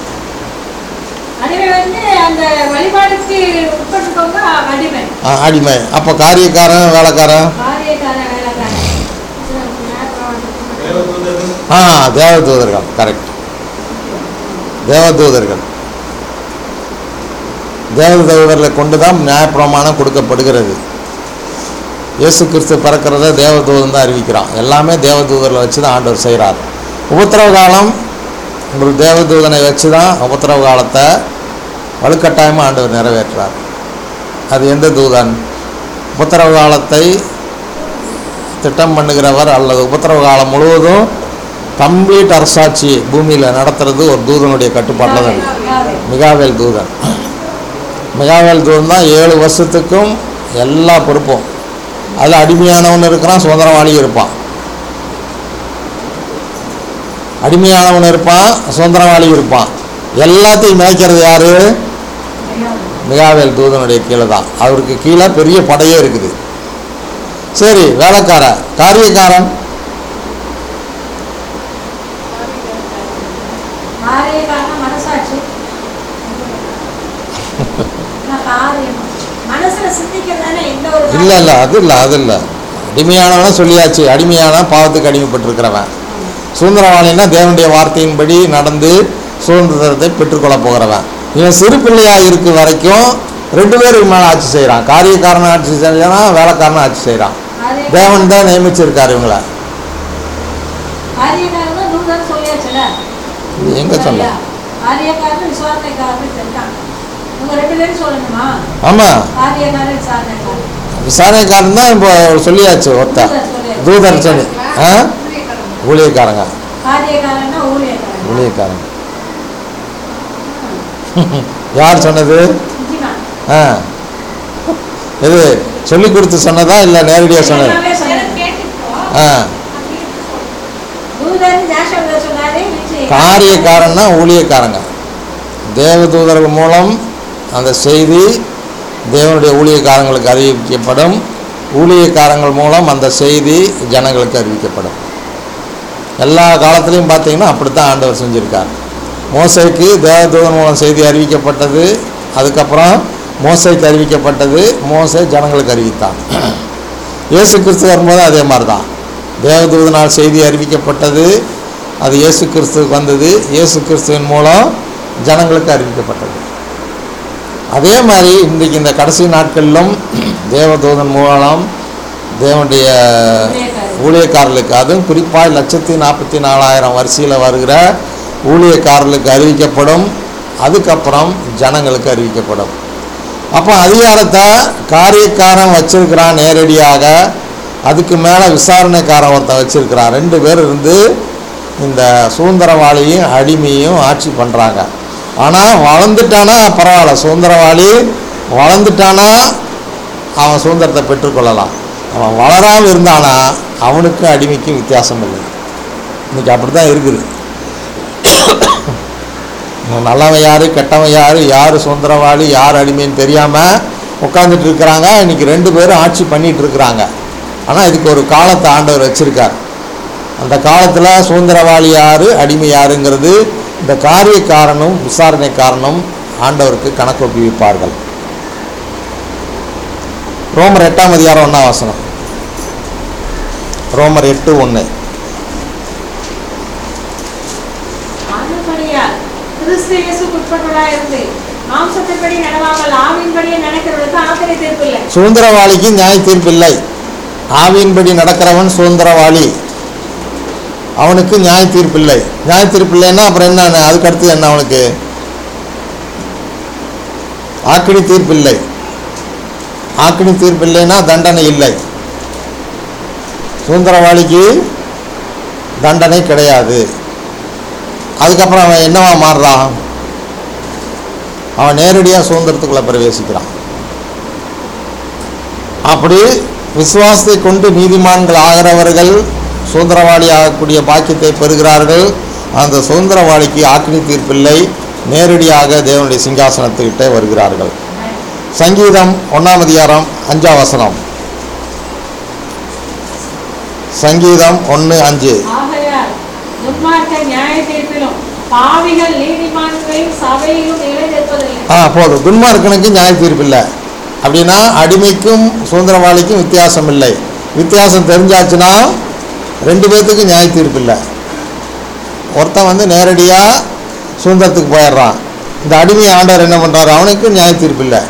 அடிமை வந்து அந்த வழிபாடுக்கு உட்பட்டிருக்கவங்க அடிமை ஆ, அடிமை அப்போ காரியக்காரன் வேலைக்காரன் காரியக்காரன் வேலைக்காரன் தேவதூதர்கள் ஆ தேவதூதர்கள் கரெக்ட் தேவதூதர்கள் தேவதூதர்களை கொண்டு தான் நியாயப்பிரமாணம் கொடுக்கப்படுகிறது இயேசு கிறிஸ்து பிறக்கிறத தேவதூதன் தான் அறிவிக்கிறான் எல்லாமே தேவதூதர்களை வச்சு தான் ஆண்டவர் செய்கிறார் உபத்திரவ காலம் ஒரு தேவதூதனை வச்சு தான் உபத்திரவ காலத்தை வலுக்கட்டாயமாக ஆண்டவர் நிறைவேற்றுறார் அது எந்த தூதன் உபத்திரவ காலத்தை திட்டம் பண்ணுகிறவர் அல்லது உபத்திரவ காலம் முழுவதும் கம்ப்ளீட் அரசாட்சி பூமியில் நடத்துறது ஒரு தூதனுடைய கட்டுப்பாட்டில் தான் இருக்கு. மிகாவேல் தூதன் மிகாவேல் தூதன் தான் ஏழு வருஷத்துக்கும் எல்லா பொறுப்பும் அதில் அடிமையானவன் இருக்கிறான் சுதந்திரவாளியும் இருப்பான் அடிமையானவன் இருப்பான் சுதந்திரவாளியும் இருப்பான் எல்லாத்தையும் மேய்க்கிறது யாரு மிகாவேல் தூதனுடைய கீழே தான் அவருக்கு கீழே பெரிய படையே இருக்குது சரி வேலைக்காரன் காரியக்காரன் காரியக்காரன் மனசாட்சி நான் காரியம் மனசுல சிந்திக்கிறதானே எந்த ஒரு இல்லை இல்லை அது இல்லை அது இல்லை அடிமையானவன சொல்லியாச்சு அடிமையான பாவத்துக்கு அடிமைப்பட்டிருக்கிறவன் சுதந்திரவாளின்னா தேவனுடைய வார்த்தையின்படி நடந்து சுதந்திரத்தை பெற்றுக்கொள்ள போகிறவன் இவன் சிறு பிள்ளையா இருக்கு வரைக்கும் ரெண்டு பேருக்கு மேலே ஆட்சி செய்கிறான் காரியக்காரன் ஆட்சி செய்கிறான் வேலைக்காரன் ஆட்சி செய்கிறான் காரியக்காரன் தேவன் தான் நியமிச்சிருக்காரு இவங்கள காரியக்காரன் தான் தூதன் சொல்லியாச்சுல எங்க சொன்ன காரியக்காரன் விசாரணைக்காரன் தெரிஞ்சாங்க உங்க ரெண்டு பேரும் சொல்லணுமா ஆமாம் காரியக்காரன் விசாரணைக்காரன் விசாரணைக்காரன் தான் இப்போ சொல்லியாச்சு ஒருத்தன் தூதன் சொல்லியாச்சு. தூதர் சொல்லி ஆ ஊழியக்காரங்க காரியக்காரன்னா ஊழியக்காரன் ஊழியக்காரங்க யார் சொன்னது நிஜமா. ஆ இது சொல்லி கொடுத்து சொன்னதா இல்லை நேரடியாக சொன்னது எல்லாமே சொன்னது. ஆ தூதன் ஜாஷுவா சொன்னாரு நிச்சயம். காரியக்காரன்னா ஊழியக்காரங்க தேவதூதர்கள் மூலம் அந்த செய்தி தேவனுடைய ஊழியக்காரங்களுக்கு அறிவிக்கப்படும் ஊழியக்காரங்கள் மூலம் அந்த செய்தி ஜனங்களுக்கு அறிவிக்கப்படும் எல்லா காலத்துலேயும் பார்த்தீங்கன்னா அப்படித்தான் ஆண்டவர் செஞ்சுருக்கார் மோசைக்கு தேவதூதன் மூலம் செய்தி அறிவிக்கப்பட்டது அதுக்கப்புறம் மோசைக்கு அறிவிக்கப்பட்டது மோசை ஜனங்களுக்கு அறிவித்தான் இயேசு கிறிஸ்து வரும்போது அதே மாதிரி தான் தேவதூதனால் செய்தி அறிவிக்கப்பட்டது அது இயேசு கிறிஸ்துவுக்கு வந்தது இயேசு கிறிஸ்துவின் மூலம் ஜனங்களுக்கு அறிவிக்கப்பட்டது அதே மாதிரி இன்றைக்கு இந்த கடைசி நாட்களிலும் தேவதூதன் மூலம் தேவனுடைய ஊழியக்காரர்களுக்கு அதுவும் குறிப்பாக லட்சத்தி நாற்பத்தி நாலாயிரம் வரிசையில் வருகிற ஊழியக்காரர்களுக்கு அறிவிக்கப்படும் அதுக்கப்புறம் ஜனங்களுக்கு அறிவிக்கப்படும் அப்போ அதிகாரத்தை காரியக்காரன் வச்சிருக்கிறான் நேரடியாக அதுக்கு மேலே விசாரணைக்காரன் ஒருத்தன் வச்சிருக்கிறான் ரெண்டு பேர் இருந்து இந்த சுதந்திரவாளியும் அடிமையும் ஆட்சி பண்ணுறாங்க ஆனால் வளர்ந்துட்டானா பரவாயில்ல சுதந்திரவாளி வளர்ந்துட்டானா அவன் சுதந்திரத்தை பெற்றுக்கொள்ளலாம் அவன் வளராமல் இருந்தானா அவனுக்கும் அடிமைக்கும் வித்தியாசம் இல்லை இன்னைக்கு அப்படி தான் இருக்குது நல்லவன் யார் கெட்டவன் யார் யார் சுதந்திரவாளி யார் அடிமைன்னு தெரியாமல் உட்காந்துட்டு இருக்கிறாங்க இன்னைக்கு ரெண்டு பேரும் ஆட்சி பண்ணிட்டு இருக்கிறாங்க ஆனால் இதுக்கு ஒரு காலத்தை ஆண்டவர் வச்சிருக்கார் அந்த காலத்தில் சுதந்திரவாளி யார் அடிமை யாருங்கிறது இந்த காரியக்காரனும் விசாரணைக்காரனும் ஆண்டவருக்கு கணக்கு ஒப்புவிப்பார்கள் ரோமர் எட்டாம் அதிகாரம் ஒன்றாம் வசனம் ரோமர் எட்டு ஒன்று ஆனபடியால் கிறிஸ்து இயேசுக்கு உட்பட்டவர்களாய் இருந்து மாம்சத்தின்படி நடவாமல் ஆவின்படியே நடக்கிறவர்களுக்கு ஆக்கிரை தீர்ப்பு இல்லை சுதந்திரவாளிக்கு நியாய தீர்ப்பில்லை ஆவியின்படி நடக்கிறவன் சுதந்திரவாளி அவனுக்கு நியாய தீர்ப்பில்லை நியாய தீர்ப்பில்லைன்னா அப்புறம் என்ன அதுக்கு அடுத்து என்ன அவனுக்கு ஆக்கினி தீர்ப்பில்லை ஆக்கினி தீர்ப்பில்லைன்னா தண்டனை இல்லை சுதந்திரவாளிக்கு தண்டனை கிடையாது அதுக்கப்புறம் அவன் என்னவா மாறுறான் அவன் நேரடியாக சுதந்திரத்துக்குள்ளே பிரவேசிக்கிறான் அப்படி விசுவாசத்தை கொண்டு நீதிமான்கள் ஆகிறவர்கள் சுதந்திரவாளி ஆகக்கூடிய பாக்கியத்தை பெறுகிறார்கள் அந்த சுதந்திரவாளிக்கு ஆக்கினி தீர்ப்பில்லை நேரடியாக தேவனுடைய சிங்காசனத்துக்கிட்டே வருகிறார்கள் சங்கீதம் ஒன்றாம் அதிகாரம் அஞ்சாம் வசனம் சங்கீதம் ஒன்று அஞ்சு ஆகையால் துன்மார்க்க நியாய தீர்ப்பிலும் பாவிகள் நீதிமான்களின் சபையிலும் நிலை நிற்பதில்லை ஆ போதும் துன்மார்க்கனுக்கு நியாய தீர்ப்பு இல்லை அப்படின்னா அடிமைக்கும் சுதந்திரவாளிக்கும் வித்தியாசம் இல்லை வித்தியாசம் தெரிஞ்சாச்சுன்னா ரெண்டு பேர்த்துக்கும் நியாய தீர்ப்பு இல்லை ஒருத்தன் வந்து நேரடியாக சுதந்திரத்துக்கு போயிடுறான் இந்த அடிமை ஆண்டவர் என்ன பண்ணுறாரு அவனுக்கு நியாய தீர்ப்பு இல்லை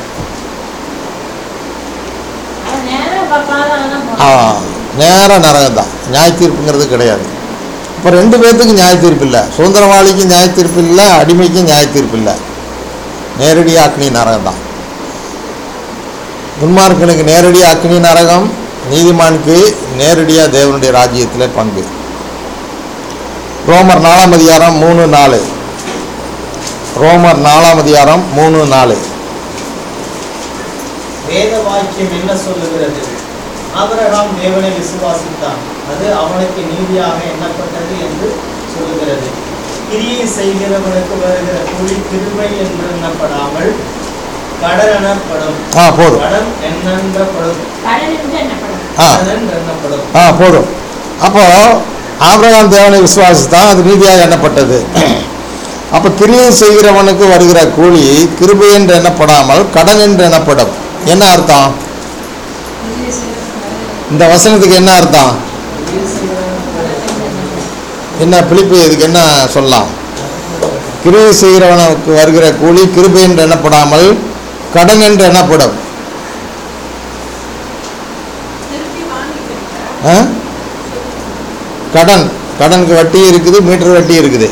அவன் நேரம் பார்க்காதான் ஆ நேராக நரகம் தான் நியாய தீர்ப்புங்கிறது கிடையாது இப்போ ரெண்டு பேர்த்துக்கும் நியாய தீர்ப்பு இல்லை சுதந்திரவாளிக்கும் நியாய தீர்ப்பு இல்லை அடிமைக்கும் நியாய தீர்ப்பு இல்லை நேரடி அக்னி நரகம் தான் துன்மார்க்கனுக்கு நேரடி அக்னி நரகம் நீதிமானுக்கு நேரடியாக தேவனுடைய ராஜ்யத்தில் பங்கு ரோமர் நாலாம் அதிகாரம் மூணு நாலு ரோமர் நாலாம் அதிகாரம் மூணு நாலு வேத வாக்கியம் என்ன சொல்லுகிறது ஆபிரகாம் தேவனை விசுவாசித்தான் அது அவனுக்கு நீதியாக எண்ணப்பட்டது என்று சொல்லுகிறது கிரியை செய்கிறவனுக்கு வருகிற கூலி கிருபை என்று எண்ணப்படாமல் கடன் எனப்படும் ஆ போதும் கடன் எண்ணப்படும் கடலில் என்ன படம் ஆ கடன் எண்ணப்படும் ஆ போதும் அப்போ ஆபிரகாம் தேவனை விசுவாசித்தான் அது நீதியாக எண்ணப்பட்டது அப்போ கிரியை செய்கிறவனுக்கு வருகிற கூலி கிருபை என்று எண்ணப்படாமல் கடன் என்று எண்ணப்படும் என்ன அர்த்தம் இந்த வசனத்துக்கு என்ன அர்த்தம் என்ன பிலிப்பு இதுக்கு என்ன சொல்லலாம் கிரியை செய்கிறவனுக்கு வருகிற கூலி கிருபை என்று எண்ணப்படாமல் கடன் என்று எண்ணப்படும் ஆ? கடன் கடனுக்கு வட்டி இருக்குது மீட்டர் வட்டி இருக்குது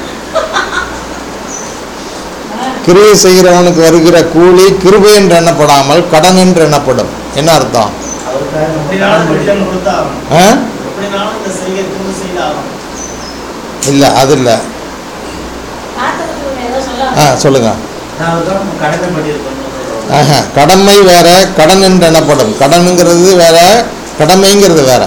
கிரியை செய்கிறவனுக்கு வருகிற கூலி கிருபை என்று எண்ணப்படாமல் கடன் என்று எண்ணப்படும் என்ன அர்த்தம் அவருக்காக நம்ம எப்படினாலும் கடன் ரிட்டர்ன் கொடுக்கணும். கொடுத்தாகணும் ஆ எப்படினாலும் இந்த செய்கை திரும்ப செய்தாகணும் இல்லை அது இல்லை பார்த்ததுக்கு ஏதோ சொல்ல ஆ சொல்லுங்க நான் அவருக்காக நம்ம கடனை பண்ணியிருக்கோம்னு சொல்றோம். ஆஹா கடமை வேற கடன் என்று எண்ணப்படும் கடனுங்கிறது வேற கடமைங்கிறது வேற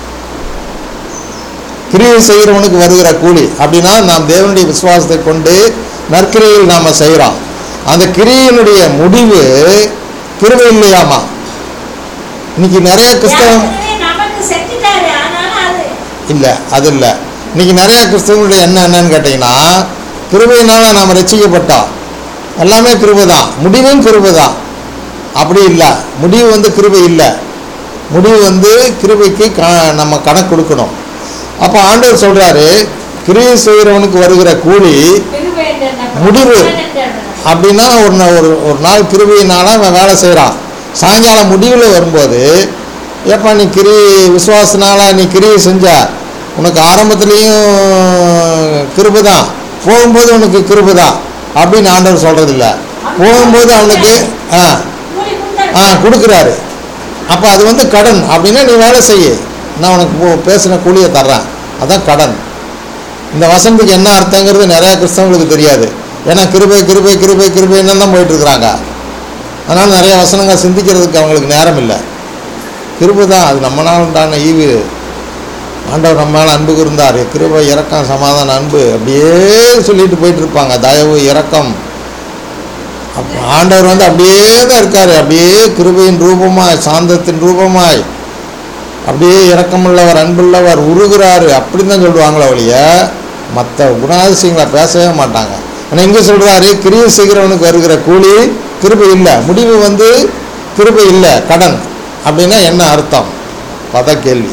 கிரியை செய்கிறவனுக்கு வருகிற கூலி அப்படின்னா நாம் தேவனுடைய விசுவாசத்தை கொண்டு நற்கிரியில் நாம் செய்கிறோம் அந்த கிரியினுடைய முடிவு கிருபை இல்லையாமா இன்னைக்கு நிறைய கிறிஸ்தவம் ஏற்கனவே நமக்கு செத்துட்டாரு ஆனாலும் அது இல்லை அது இல்லை இன்னைக்கு நிறைய கிறிஸ்தவங்களுடைய எண்ணம் என்னன்னு கேட்டிங்கன்னா கிருபையினால நாம் ரசிக்கப்பட்டோம் எல்லாமே கிருபை தான் முடிவும் கிருபை தான் அப்படி இல்லை முடிவு வந்து கிருபை இல்லை முடிவு வந்து கிருபைக்கு க நம்ம கணக்கு கொடுக்கணும் அப்போ ஆண்டவர் சொல்கிறாரு கிரியை செய்கிறவனுக்கு வருகிற கூலி கிருபை என்று எண்ணப்படும். முடிவு. கடன் என்று எண்ணப்படும். அப்படின்னா ஒரு நா- ஒரு ஒரு நாள் கிருபையினால அவன் வேலை செய்கிறான் சாயங்காலம் முடிவில் வரும்போது ஏப்பா நீ கிரி விசுவாசனால நீ கிரியை செஞ்ச உனக்கு ஆரம்பத்துலேயும் கிருபை தான் போகும்போது உனக்கு கிருபை தான் அப்படின்னு ஆண்டவர் சொல்கிறது இல்லை போகும்போது அவனுக்கு ஆ கூலி கொடுத்தாரு. ஆ கொடுக்குறாரு அப்போ அது வந்து கடன் அப்படின்னா நீ வேலை செய்ய நான் உனக்கு போ- பேசின கூலியை தர்றேன் அதான் கடன் இந்த வசனத்துக்கு என்ன அர்த்தங்கிறது நிறையா கிறிஸ்தவங்களுக்கு தெரியாது ஏன்னா கிருபை கிருபை கிருபை கிருபைன்னு தான் போயிட்டு இருக்கிறாங்க அதனால் நிறைய வசனங்கள் சிந்திக்கிறதுக்கு அவங்களுக்கு நேரம் இல்லை கிருபை தான் அது நம்மளால் உண்டான ஈவு ஆண்டவர் நம்ம மேலே அன்பு இருந்தார் கிருபை இரக்கம் சமாதானம் அன்பு அப்படியே சொல்லிட்டு போயிட்டு இருப்பாங்க தயவு இரக்கம் அப்போ ஆண்டவர் வந்து அப்படியே தான் இருக்கார் அப்படியே கிருபையின் ரூபமாய் சாந்தத்தின் ரூபமாய் அப்படியே இரக்கமுள்ளவர் அன்புள்ளவர் உருகிறாரு அப்படின்னு தான் சொல்லுவாங்களே ஒழிய மற்ற குணாதிசயங்களை பேசவே மாட்டாங்க ஆனால் இங்கே சொல்கிறாரு கிரியை செய்கிறவனுக்கு வருகிற கூலி கிருபை இல்லை முடிவு வந்து கிருபை இல்லை கடன் அப்படின்னா என்ன அர்த்தம் பார்த்தா கேள்வி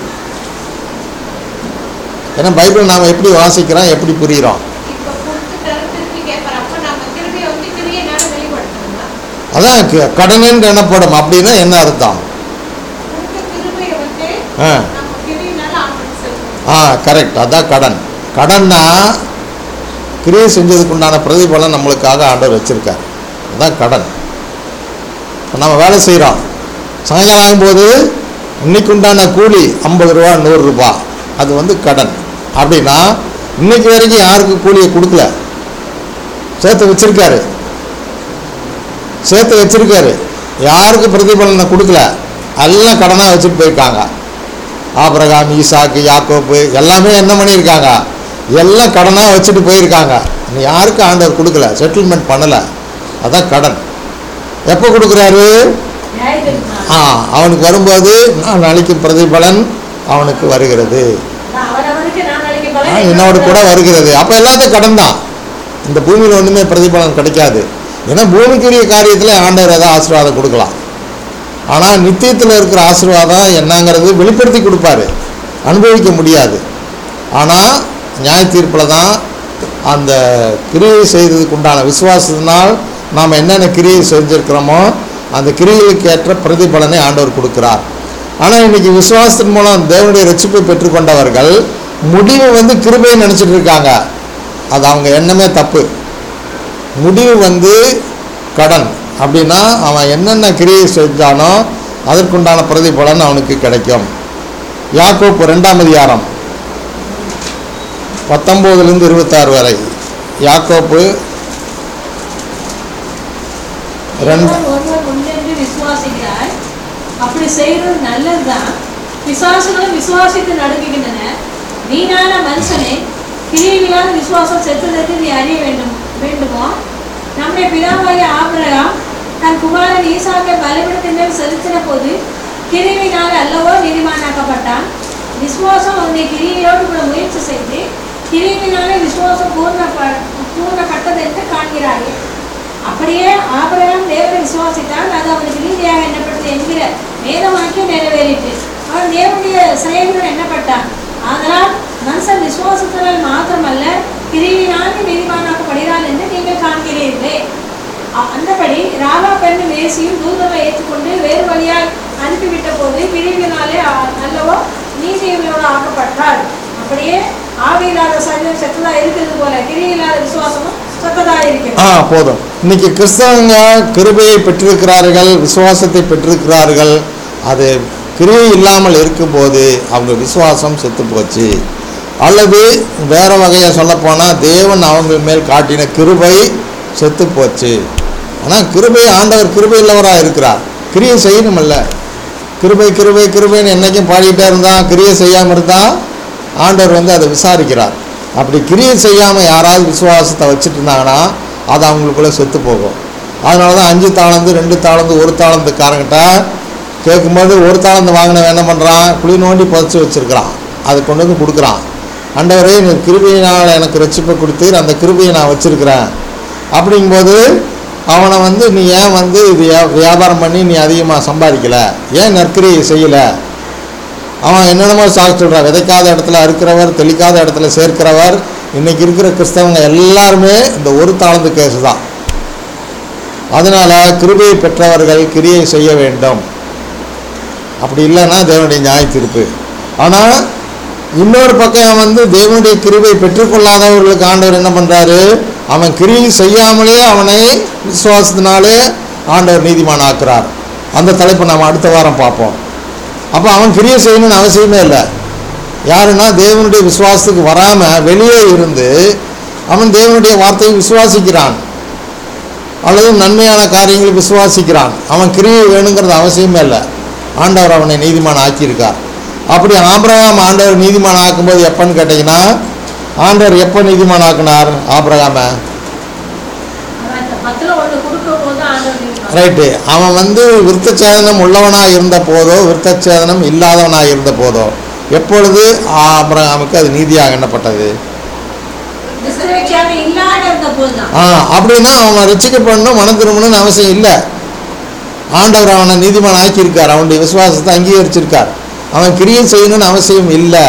ஏன்னா பைபிள் நாம் எப்படி வாசிக்கிறோம் எப்படி புரிகிறோம் இப்ப கொடுத்துட்டாரு திருப்பி கேட்பாரு அப்ப நம்ம திருப்பி வந்து கிரியைனால வெளிப்படுத்தணுமா அதான் க- கடன் என்று எனப்படும் அப்படின்னா என்ன அர்த்தம் கொடுத்த கிருபையை வந்து ஆ நம்ம கிரியினால ஆமன் செலுத்தணும் ஆ கரெக்ட் அதான் கடன் கடன்னா கிரியை செஞ்சதுக்கு உண்டான பிரதிபலன் நம்மளுக்காக ஆண்டவர் வச்சுருக்கார் அதான் கடன் இப்ப நம்ம வேலை செய்கிறோம் சாயங்காலம் ஆகும்போது இன்னைக்கு உண்டான கூலி ஐம்பது ரூபா நூறுரூபா அது வந்து கடன் அப்படின்னா இன்னைக்கு வரைக்கும் யாருக்கும் கூலியை கொடுக்கல சேர்த்து வச்சிருக்காரு சேர்த்து வச்சிருக்காரு யாருக்கு பிரதிபலனை கொடுக்கல எல்லாம் கடனாக வச்சுட்டு போயிருக்காங்க ஆபிரகாம் ஈசாக்கு யாக்கோப்பு எல்லாமே என்ன பண்ணியிருக்காங்க எல்லாம் கடனாக வச்சுட்டு போயிருக்காங்க இனி யாருக்கும் ஆண்டவர் கொடுக்கல செட்டில்மெண்ட் பண்ணலை அதான் கடன் எப்போ கொடுக்குறாரு நியாயத்திற்கு ஆ அவனுக்கு வரும்போது நான் அளிக்கும் பிரதிபலன் அவனுக்கு வருகிறது அவரவருக்கு நான் அளிக்கும் ஆ, பலன் என்னோட கூட வருகிறது அப்போ எல்லாத்தையும் கடன் தான் இந்த பூமியில் ஒன்றுமே பிரதிபலன் கிடைக்காது ஏன்னா பூமிக்குரிய காரியத்தில் ஆண்டவர் ஏதாவது ஆசீர்வாதம் கொடுக்கலாம் ஆனால் நித்தியத்தில் இருக்கிற ஆசீர்வாதம் என்னங்கிறது வெளிப்படுத்தி கொடுப்பாரு அனுபவிக்க முடியாது ஆனால் நியாய தீர்ப்பில் தான் அந்த கிரியை செய்ததுக்கு உண்டான விசுவாசத்தினால் நாம் என்னென்ன கிரியை செஞ்சுருக்கிறோமோ அந்த கிரியைகளுக்கு ஏற்ற பிரதிபலனை ஆண்டவர் கொடுக்கிறார் ஆனால் இன்னைக்கு விசுவாசத்தின் மூலம் தேவனுடைய ரட்சிப்பை பெற்றுக்கொண்டவர்கள் முடிவு வந்து கிருபையை நினச்சிட்டு இருக்காங்க அது அவங்க எண்ணமே தப்பு முடிவு வந்து கடன் அப்படின்னா அவன் என்னென்ன கிரியை செஞ்சானோ அதற்குண்டான பிரதிபலன் அவனுக்கு கிடைக்கும் யாக்கோப்பு ரெண்டாம் அதிகாரம் பத்தொம்போதுலேருந்து இருபத்தாறு வரை யாக்கோப்பு ரெண்டு ஒருவர் ஒருவர் முன்னென்று விசுவாசிக்கிறார் அப்படி செய்யறது நல்லதுதான் விசுவாசிகளும் விசுவாசித்து நடுங்குகின்றன நீனான மனுஷனே கிரியைகளான விசுவாசம் செத்துதற்கு நீ அறிய வேண்டும் வேண்டுமோ நம்முடைய பிதாவாகிய ஆபிரகாம் தன் குமாரன் ஈசாக்கை பலிபடத்தின் மேல் செலுத்தின போது கிரியினால அல்லவோ நீதிமானாக்கப்பட்டான் விசுவாசம் அவனுடைய கிரியையோடு கூட முயற்சி செய்து கிரியினாலே விசுவாசம் பூர்ண பூர்ணப்பட்டது என்று காண்கிறாயே அப்படியே ஆபிரகாம் தேவனை விசுவாசித்தான் அது அவனுக்கு நீதியாக எண்ணப்பட்டது என்கிற வேதமாக்கியம் நிறைவேறிட்டு அவன் தேவனுடைய சிநேகிதன் எண்ணப்பட்டான் அதனால் மனுஷன் விசுவாசத்தினால் மாத்திரமல்ல கிரியினாலே நீதிமானாக்கப்படுகிறான் என்று நீங்கள் காண்கிறீர்களே அ- அந்தபடி ராகா பெண் மேசியும் தூதரை ஏற்றுக்கொண்டு வேறு வழியால் அனுப்பிவிட்ட போது கிரியினாலே அ- அல்லவோ நீதியுள்ளவள் ஆக்கப்பட்டாள் அப்படியே ஆவியில்லாத சரீரம் செத்ததா இருக்கிறது போல கிரியில்லாத விசுவாசமும் செத்ததா இருக்கிறது ஆ போதும் இன்னைக்கு கிறிஸ்தவங்க கிருபையை பெற்றிருக்கிறார்கள் விசுவாசத்தை பெற்றிருக்கிறார்கள் அது கிருபை இல்லாமல் இருக்கும்போது அவங்க விசுவாசம் செத்து போச்சு அல்லது வேற வகையை சொல்லப்போனால் தேவன் அவங்க மேல் காட்டின கிருபை செத்து போச்சு ஆனால் கிருபை ஆண்டவர் கிருபை உள்ளவராக இருக்கிறார் கிரியை செய்யணுமல்ல கிருபை கிருபை கிருபைன்னு என்னைக்கும் பாடிக்கிட்டே இருந்தால் கிரியை செய்யாமல் இருந்தால் ஆண்டவர் வந்து அதை விசாரிக்கிறார் அப்படி கிரியை செய்யாமல் யாராவது விசுவாசத்தை வச்சுட்டு இருந்தாங்கன்னா அது அவங்களுக்குள்ளே செத்து போகும் அதனால தான் அஞ்சு தாளந்து ரெண்டு தாளந்து ஒரு தாளந்துக்காரங்கிட்ட கேட்கும்போது ஒரு தாளந்து வாங்கினவன் என்ன பண்ணுறான் குழி நோண்டி புதைச்சி வச்சுருக்கிறான் அதை கொண்டு வந்து கொடுக்குறான் ஆண்டவரே நீ கிருபையினால் எனக்கு ரட்சிப்பை கொடுத்தீர் அந்த கிருபையை நான் வச்சுருக்கிறேன் அப்படிங்கும்போது அவனை வந்து நீ ஏன் வந்து இது வியா- வியாபாரம் பண்ணி நீ அதிகமாக சம்பாதிக்கல ஏன் நற்கிரியை செய்யலை அவன் என்னென்னமோ சாக்கு சொல்கிறான் விதைக்காத இடத்துல அறுக்கிறவர் தெளிக்காத இடத்துல சேர்க்கிறவர் இன்னைக்கு இருக்கிற கிறிஸ்தவங்க எல்லாருமே இந்த ஒரு தாழ்ந்து கேஸ் தான் அதனால கிருபையை பெற்றவர்கள் கிரியை செய்ய வேண்டும் அப்படி இல்லைன்னா தேவனுடைய நியாய தீர்ப்பு ஆனால் இன்னொரு பக்கம் வந்து தேவனுடைய கிருபை பெற்றுக்கொள்ளாதவர்களுக்கு ஆண்டவர் என்ன பண்ணுறாரு அவன் கிரியை செய்யாமலே அவனை விசுவாசத்தினாலே ஆண்டவர் நீதிமான் ஆக்குறார் அந்த தலைப்பை நாம் அடுத்த வாரம் பார்ப்போம் அப்போ அவன் கிரியை செய்யணும்னு அவசியமே இல்லை யாருன்னா தேவனுடைய விசுவாசத்துக்கு வராமல் வெளியே இருந்து அவன் தேவனுடைய வார்த்தையை விசுவாசிக்கிறான் அல்லது நன்மையான காரியங்களை விசுவாசிக்கிறான் அவன் கிரியை வேணுங்கிறது அவசியமே இல்லை ஆண்டவர் அவனை நீதிமான் ஆக்கியிருக்கார் அப்படி ஆபிரகாம் ஆண்டவர் நீதிமான் ஆக்கும்போது எப்போன்னு கேட்டிங்கன்னா ஆண்டவர் எப்போ நீதிமான் ஆக்குனார் ஆபிரகாமை அவன் அந்த பத்துல ஒண்ணு கொடுக்கும் போது ஆண்டவர் இருப்பார். ரைட்டு அவன் வந்து விருத்தச்சேதனம் உள்ளவனாக இருந்த போதோ விருத்தச்சேதனம் இல்லாதவனாக இருந்த போதோ எப்பொழுது ஆபிரகாமுக்கு அது நீதியாக எண்ணப்பட்டது விசுவாசியாம இல்லாத இருந்த போதுதான் ஆ அப்படின்னா அவன் ரசிக்கப்படணும் மனம் திரும்பணும்னு அவசியம் இல்லை ஆண்டவர் அவனை நீதிமான் ஆக்கியிருக்கார் அவனுடைய விசுவாசத்தை அங்கீகரிச்சிருக்கார் அவன் கிரியை செய்யணும்னு அவசியம் இல்லை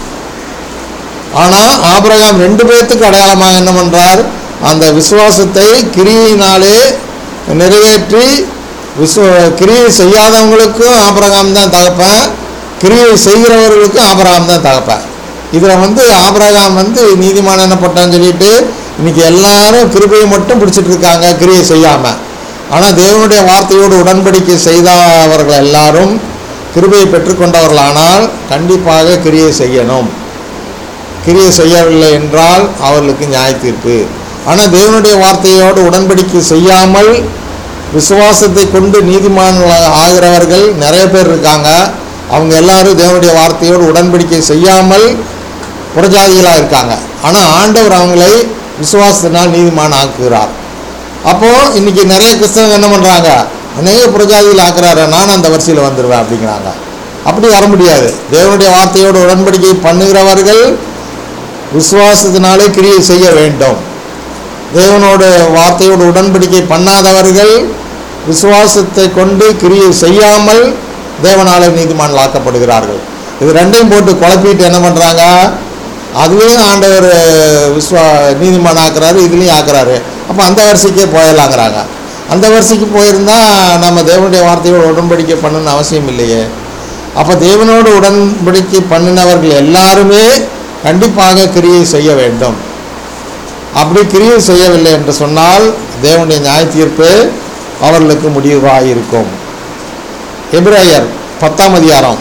ஆனால் ஆபிரகாம் ரெண்டு பேர்த்துக்கு அடையாளமாக என்ன பண்ணுறார் அந்த விசுவாசத்தை கிரியினாலே நிறைவேற்றி விஸ்வ கிரியை செய்யாதவங்களுக்கும் ஆபிரகாம் தான் தகப்பேன் கிரியை செய்கிறவர்களுக்கும் ஆபிரகாம் தான் தகப்பேன் இதில் வந்து ஆபிரகாம் வந்து நீதிமான் என்னப்பட்டான்னு சொல்லிட்டு இன்னைக்கு எல்லாரும் கிருபையை மட்டும் பிடிச்சிட்டு இருக்காங்க கிரியை செய்யாமல் ஆனால் தேவனுடைய வார்த்தையோடு உடன்படிக்கை செய்தவர்கள் எல்லாரும் கிருபையை பெற்றுக்கொண்டவர்களானால் கண்டிப்பாக கிரியை செய்யணும் கிரியை செய்யவில்லை என்றால் அவர்களுக்கு நியாய தீர்ப்பு ஆனால் தேவனுடைய வார்த்தையோடு உடன்படிக்கை செய்யாமல் விசுவாசத்தை கொண்டு நீதிமான்களாக ஆகிறவர்கள் நிறைய பேர் இருக்காங்க அவங்க எல்லாரும் தேவனுடைய வார்த்தையோடு உடன்படிக்கை செய்யாமல் புறஜாதிகளாக இருக்காங்க ஆனால் ஆண்டவர் அவங்களை விசுவாசத்தினால் நீதிமான் ஆக்குகிறார் அப்போது இன்னைக்கு நிறைய கிறிஸ்தவங்க என்ன பண்ணுறாங்க அநேக புறஜாதிகள் ஆக்குறாரு நான் அந்த வரிசையில் வந்துடுவேன் அப்படிங்கிறாங்க அப்படி வர முடியாது தேவனுடைய வார்த்தையோடு உடன்படிக்கை பண்ணுகிறவர்கள் விசுவாசத்தினாலே கிரியை செய்ய வேண்டும் தேவனோட வார்த்தையோடு உடன்படிக்கை பண்ணாதவர்கள் விசுவாசத்தை கொண்டு கிரியை செய்யாமல் தேவனாலே நீதிமான்கள் ஆக்கப்படுகிறார்கள் இது ரெண்டையும் போட்டு குழப்பிட்டு என்ன பண்ணுறாங்க அதுலேயும் ஆண்டவர் விஸ்வா நீதிமான் ஆக்குறாரு இதுலேயும் ஆக்குறாரு அப்போ அந்த வரிசைக்கே போயிடலாங்கிறாங்க அந்த வரிசைக்கு போயிருந்தா நம்ம தேவனுடைய வார்த்தையோடு உடன்படிக்கை பண்ணணும்னு அவசியம் இல்லையே அப்போ தேவனோடு உடன்படிக்கை பண்ணினவர்கள் எல்லாருமே கண்டிப்பாக கிரியை செய்ய வேண்டும் அப்படி கிரியை செய்யவில்லை என்று சொன்னால் தேவனுடைய நியாய தீர்ப்பு அவர்களுக்கு முடிவாக இருக்கும் எபிரேயர் பத்தாம் அதிகாரம்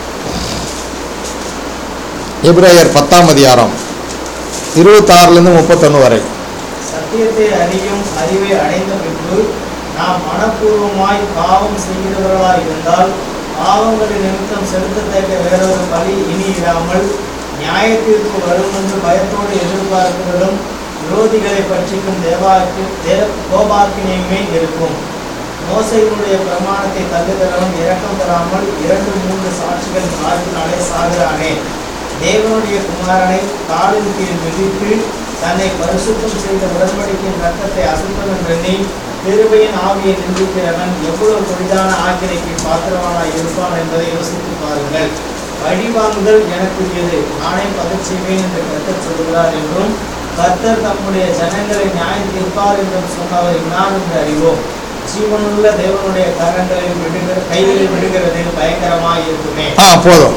எபிரேயர் பத்தாம் அதிகாரம் இருபத்தாறுலேருந்து முப்பத்தொன்று வரை சத்தியத்தை அறியும் அறிவை அடைந்த பின்பு நாம் மனப்பூர்வமாய் பாவம் செய்கிறவர்களாய் இருந்தால் பாவங்களின் நிமித்தம் செலுத்தத்தக்க வேறொரு பலி இனி இராமல் நியாய தீர்ப்பு வரும் என்று பயத்தோடு எதிர்பார்க்கிறதும் விரோதிகளை பற்றிக்கும் தேவாக்கு தேவ கோபாக்கினையுமே இருக்கும் மோசையினுடைய பிரமாணத்தை தள்ளுகிறவன் இரக்கம் பெறாமல் இரண்டு மூன்று சாட்சிகள் நாளினாலே சாகிறானே தேவனுடைய குமாரனை காலின் கீழ் மிதித்து தன்னை பரிசுத்தம் செய்த உடன்படிக்கையின் ரத்தத்தை அசுத்தம் என்றெண்ணி கிருபையின் ஆவியை நிந்திக்கிறவன் எவ்வளவு கொடிதான ஆக்கிரைக்கு பாத்திரவானாய் இருப்பான் என்பதை யோசித்து பாருங்கள் வழிவாங்குதல் எனக்குரியது நானே பதில் செய்வேன் என்று கர்த்தர் சொல்கிறார் என்றும் கர்த்தர் தம்முடைய ஜனங்களை நியாயம் தீர்ப்பார் என்றும் சொன்னவர் நான் என்று அறிவோம் ஜீவனுள்ள தேவனுடைய கரங்களில் விடுகிற கைகளில் விடுகிறது பயங்கரமாய் இருக்குமே ஆ போதும்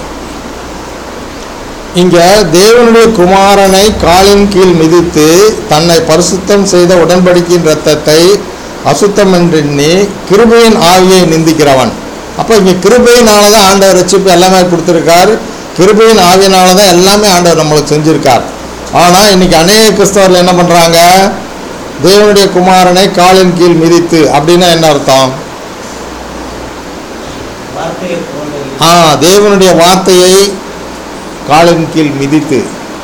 இங்கே தேவனுடைய குமாரனை காலின் கீழ் மிதித்து தன்னை பரிசுத்தம் செய்த உடன்படிக்கையின் இரத்தத்தை அசுத்தம் என்றெண்ணி கிருபையின் ஆவியை நிந்திக்கிறவன் அப்போ இங்கே கிருபையினால தான் ஆண்டவர் ரட்சிப்பு எல்லாமே கொடுத்துருக்கார் கிருபையின் ஆவியினால தான் எல்லாமே ஆண்டவர் நம்மளுக்கு செஞ்சுருக்கார் ஆனால் இன்னைக்கு அநேக கிறிஸ்தவர்கள் என்ன பண்ணுறாங்க தேவனுடைய குமாரனை காலின் கீழ் மிதித்து அப்படின்னா என்ன அர்த்தம் வார்த்தையை போன்றது ஆ தேவனுடைய வார்த்தையை காலின் கீழ் மிதித்து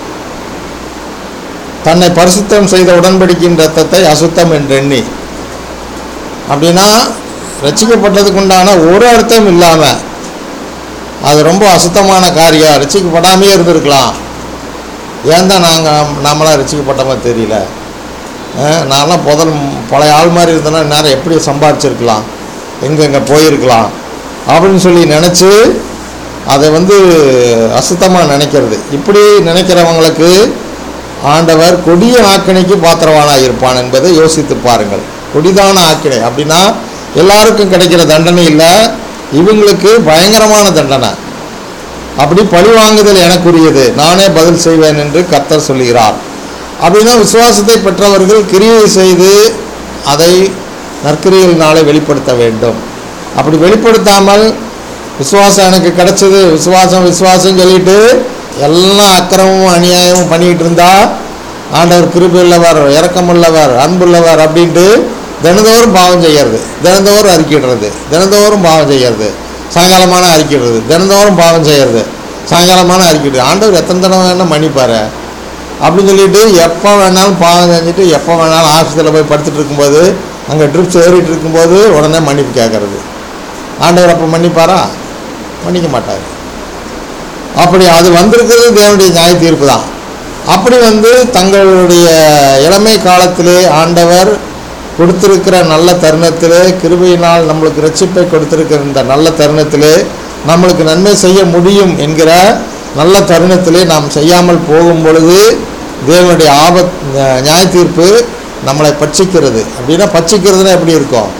தன்னை பரிசுத்தம் செய்த உடன்படிக்கையின் ரத்தத்தை அசுத்தம் என்றெண்ணி அப்படின்னா ரட்சிக்கப்பட்டதுக்கு உண்டான ஒரு அர்த்தம் இல்லாமல் அது ரொம்ப அசுத்தமான காரியம் ரட்சிக்கப்படாமே இருந்திருக்கலாம் ஏன் தான் நாங்கள் நம்மளாம் ரட்சிக்கப்பட்ட மாதிரி தெரியல அஹ், நான்லாம் முதல் பழைய ஆள் மாதிரி இருந்தேன்னா நேரம் எப்படி சம்பாதிச்சிருக்கலாம் எங்கெங்கே போயிருக்கலாம் அப்படின்னு சொல்லி நினச்சி அதை வந்து அசுத்தமாக நினைக்கிறது இப்படி நினைக்கிறவங்களுக்கு ஆண்டவர் கொடிய ஆக்கினைக்கு பாத்திரவானாக இருப்பான் என்பதை யோசித்து பாருங்கள் கொடிதான ஆக்கினை அப்படின்னா எல்லாருக்கும் கிடைக்கிற தண்டனை இல்லை இவங்களுக்கு பயங்கரமான தண்டனை அப்படி பழிவாங்குதல் எனக்குரியது நானே பதில் செய்வேன் என்று கர்த்தர் சொல்கிறார் அப்படின்னா விசுவாசத்தை பெற்றவர்கள் கிரியை செய்து அதை நற்கிரியலினாலே வெளிப்படுத்த வேண்டும் அப்படி வெளிப்படுத்தாமல் விசுவாசம் எனக்கு கிடைச்சது விசுவாசம் விசுவாசம் சொல்லிட்டு எல்லாம் அக்கிரமமும் அநியாயமும் பண்ணிக்கிட்டு இருந்தா ஆண்டவர் கிருபையுள்ளவர் இரக்கமுள்ளவர் அன்புள்ளவர் அப்படின்ட்டு தினந்தோறும் பாவம் செய்யறது தினந்தோறும் அறிக்கிடுறது தினந்தோறும் பாவம் செய்யறது சாயங்காலமான அறிக்கிடுறது தினந்தோறும் பாவம் செய்யறது சாயங்காலமான அறிக்கிடுறது ஆண்டவர் எத்தனை தடவை வேணால் மன்னிப்பார் அப்படின்னு சொல்லிட்டு எப்போ வேணாலும் பாவம் செஞ்சுட்டு எப்போ வேணாலும் ஆஃபீஸில் போய் படுத்துட்டு இருக்கும்போது அங்கே ட்ரிப்ஸ் ஏறிட்டு இருக்கும்போது உடனே மன்னிப்பு கேட்கறது ஆண்டவர் அப்போ மன்னிப்பாரா மன்னிக்க மாட்டார் அப்படி அது வந்திருக்கிறது தேவனுடைய நியாய தீர்ப்பு தான் அப்படி வந்து தங்களுடைய இளமை காலத்திலே ஆண்டவர் கொடுத்திருக்கிற நல்ல தருணத்திலே கிருபையினால் நம்மளுக்கு ரட்சிப்பை கொடுத்திருக்கிற இந்த நல்ல தருணத்திலே நம்மளுக்கு நன்மை செய்ய முடியும் என்கிற நல்ல தருணத்திலே நாம் செய்யாமல் போகும் பொழுது தேவனுடைய ஆபத் நியாய தீர்ப்பு நம்மளை பட்சிக்கிறது அப்படின்னா பட்சிக்கிறதுனா எப்படி இருக்கும்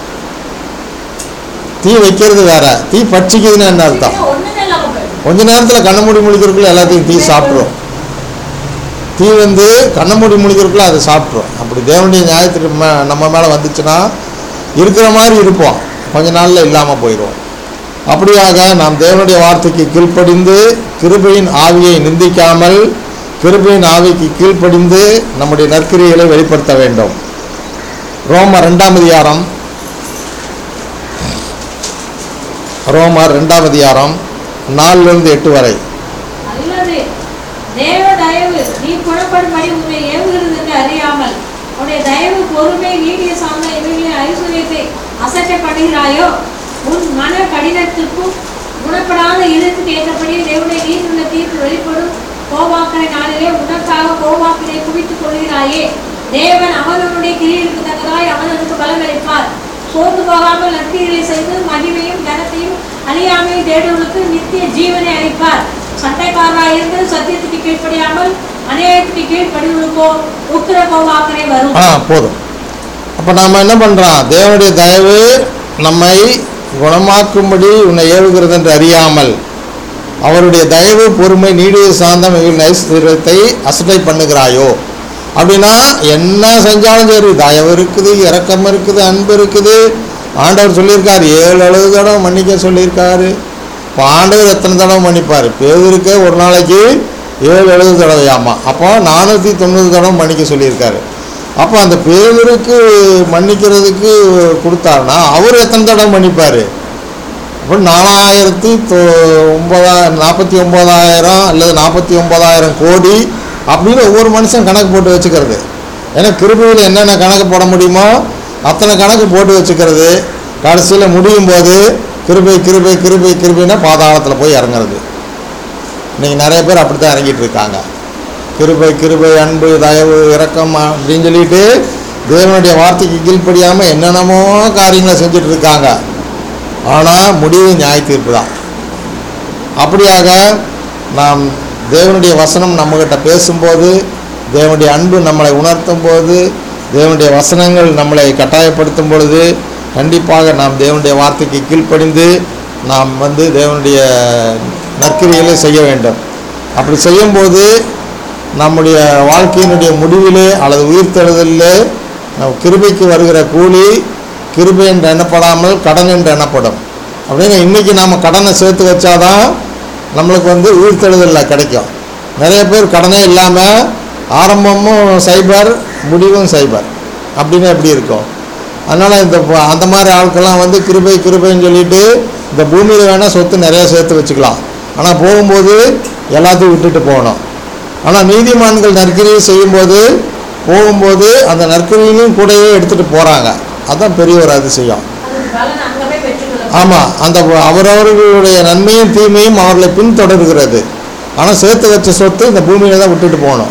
தீ வைக்கிறது வேற தீ பட்சிக்குதுன்னா என்ன அர்த்தம் ஒண்ணுமே இல்லாம போயிடும் கொஞ்ச நேரத்தில் கண்ண மூடி முழிக்கிறதுக்குள்ள எல்லாத்தையும் தீ சாப்பிட்ரும் தீ வந்து கண்ண மூடி முழிக்கிறதுக்குள்ள அதை சாப்பிட்ரும் அப்படி தேவனுடைய நியாயத்துக்கு ம- நம்ம மேலே வந்துச்சுன்னா இருக்கிற மாதிரி இருப்போம் கொஞ்ச நாளில் இல்லாமல் போயிடும் அப்படியாக நாம் தேவனுடைய வார்த்தைக்கு கீழ்ப்படிந்து கிருபையின் ஆவியை நிந்திக்காமல் கிருபையின் ஆவிக்கு கீழ்ப்படிந்து நம்முடைய நற்கிரியைகளை வெளிப்படுத்த வேண்டும் ரோமர் ரெண்டாம் அதிகாரம் ரோமர் ரெண்டாம் அதிகாரம் நாலுலேருந்து எட்டு வரை அல்லது தேவ தயவு நீ புறப்படும்படி உன்னை ஏவுகிறது என்று அறியாமல் உன்னுடைய தயவு பொறுமை நீடிய சார்ந்த இவைகளின் ஐஸ்வர்யத்தை அசட்டை பண்ணுகிறாயோ உன் மன கடினத்திற்கும் குணப்படாத இதற்கு ஏற்றபடி தேவனுடைய நீதியுள்ள தீர்ப்பு வெளிப்படும் கோவாக்கரை நாளிலே உனக்காக கோவாக்கினை குவித்துக் கொள்கிறாயே தேவன் அவனுடைய கிரியைக்கு தக்கதாய் அவனுக்கு பலமளிப்பார் சோர்ந்து போகாமல் நற்கிரிகளை செய்து மகிமையும் கனத்தையும் அழியாமையும் தேடுவதற்கு நித்திய ஜீவனை அளிப்பார் சண்டைக்காரராக இருந்து சத்தியத்துக்கு கீழ்ப்படியாமல் அநேகத்துக்கு கீழ்ப்படிவதற்கோ உக்கிர கோவாக்கரை வரும் ஆ போதும் அப்போ நாம் என்ன பண்ணுறோம் தேவனுடைய தயவு நம்மை குணமாக்கும்படி உன்னை ஏவுகிறது என்று அறியாமல் அவருடைய தயவு பொறுமை நீடிய சாந்தம் இவர்கள் ஐஸ்வர்யத்தை அசட்டை பண்ணுகிறாயோ அப்படின்னா என்ன செஞ்சாலும் சரி தயவு இருக்குது இரக்கம் இருக்குது அன்பு இருக்குது ஆண்டவர் சொல்லியிருக்காரு ஏழு அழுது தடவை மன்னிக்க சொல்லியிருக்காரு இப்போ ஆண்டவர் எத்தனை தடவை மன்னிப்பார் பேதருக்கே ஒரு நாளைக்கு ஏழு எழுபது தடவையாமா அப்போ நானூற்றி தொண்ணூறு தடவை மன்னிக்க சொல்லியிருக்காரு அப்போ அந்த பேதருக்கு மன்னிக்கிறதுக்கு கொடுத்தாருன்னா அவர் எத்தனை தடவை மன்னிப்பார் அப்போ நாலாயிரத்தி தொ ஒம்பதாயிரம் நாற்பத்தி ஒம்பதாயிரம் அல்லது நாற்பத்தி ஒம்பதாயிரம் கோடி அப்படின்னு ஒவ்வொரு மனுஷன் கணக்கு போட்டு வச்சுக்கிறது ஏன்னா கிருபையில் என்னென்ன கணக்கு போட முடியுமோ அத்தனை கணக்கு போட்டு வச்சுக்கிறது கடைசியில் முடியும் போது கிருபை கிருபை கிருபை கிருபைன்னா பாதாளத்தில் போய் இறங்குறது இன்னைக்கு நிறைய பேர் அப்படி தான் இறங்கிட்டு இருக்காங்க கிருபை கிருபை அன்பு தயவு இரக்கம் அப்படின்னு சொல்லிட்டு தேவனுடைய வார்த்தைக்கு கீழ்ப்படியாமல் என்னென்னமோ காரியங்களை செஞ்சுட்டு இருக்காங்க ஆனால் முடிவு நியாய தீர்ப்பு தான் அப்படியாக நாம் தேவனுடைய வசனம் நம்மகிட்ட பேசும்போது தேவனுடைய அன்பு நம்மளை உணர்த்தும் போது தேவனுடைய வசனங்கள் நம்மளை கட்டாயப்படுத்தும் பொழுது கண்டிப்பாக நாம் தேவனுடைய வார்த்தைக்கு கீழ்ப்படிந்து நாம் வந்து தேவனுடைய நற்கிரிகளை செய்ய வேண்டும் அப்படி செய்யும்போது நம்முடைய வாழ்க்கையினுடைய முடிவிலே அல்லது உயிர்த்தெழுதலிலே நம் கிருபைக்கு வருகிற கூலி கிருபை என்று எண்ணப்படாமல் கடன் என்று எண்ணப்படும் அப்படின்னு இன்றைக்கி நாம் கடனை சேர்த்து வச்சாதான் நம்மளுக்கு வந்து உயிர்த்தெழுதலில் கிடைக்கும் நிறைய பேர் கடனே இல்லாமல் ஆரம்பமும் சைபர் முடிவும் சைபர் அப்படின்னு எப்படி இருக்கும் அதனால் இந்த ப- அந்த மாதிரி ஆட்கள்லாம் வந்து கிருபை கிருபைன்னு சொல்லிட்டு இந்த பூமியில் வேணால் சொத்து நிறைய சேர்த்து வச்சுக்கலாம் ஆனால் போகும்போது எல்லாத்தையும் விட்டுட்டு போகணும் ஆனால் நீதிமான்கள் நற்கிரியை செய்யும்போது போகும்போது அந்த நற்கிரியிலையும் கூடவே எடுத்துகிட்டு போகிறாங்க அதுதான் பெரிய ஒரு அதிசயம் அதுக்கு பலன் அங்கே போய் பெற்றுக்கொள்ள ஆமாம் அந்த அவரவர்களுடைய நன்மையும் தீமையும் அவர்களை பின்தொடர்கிறது ஆனால் சேர்த்து வச்ச சொத்து இந்த பூமியில தான் விட்டுட்டு போகணும்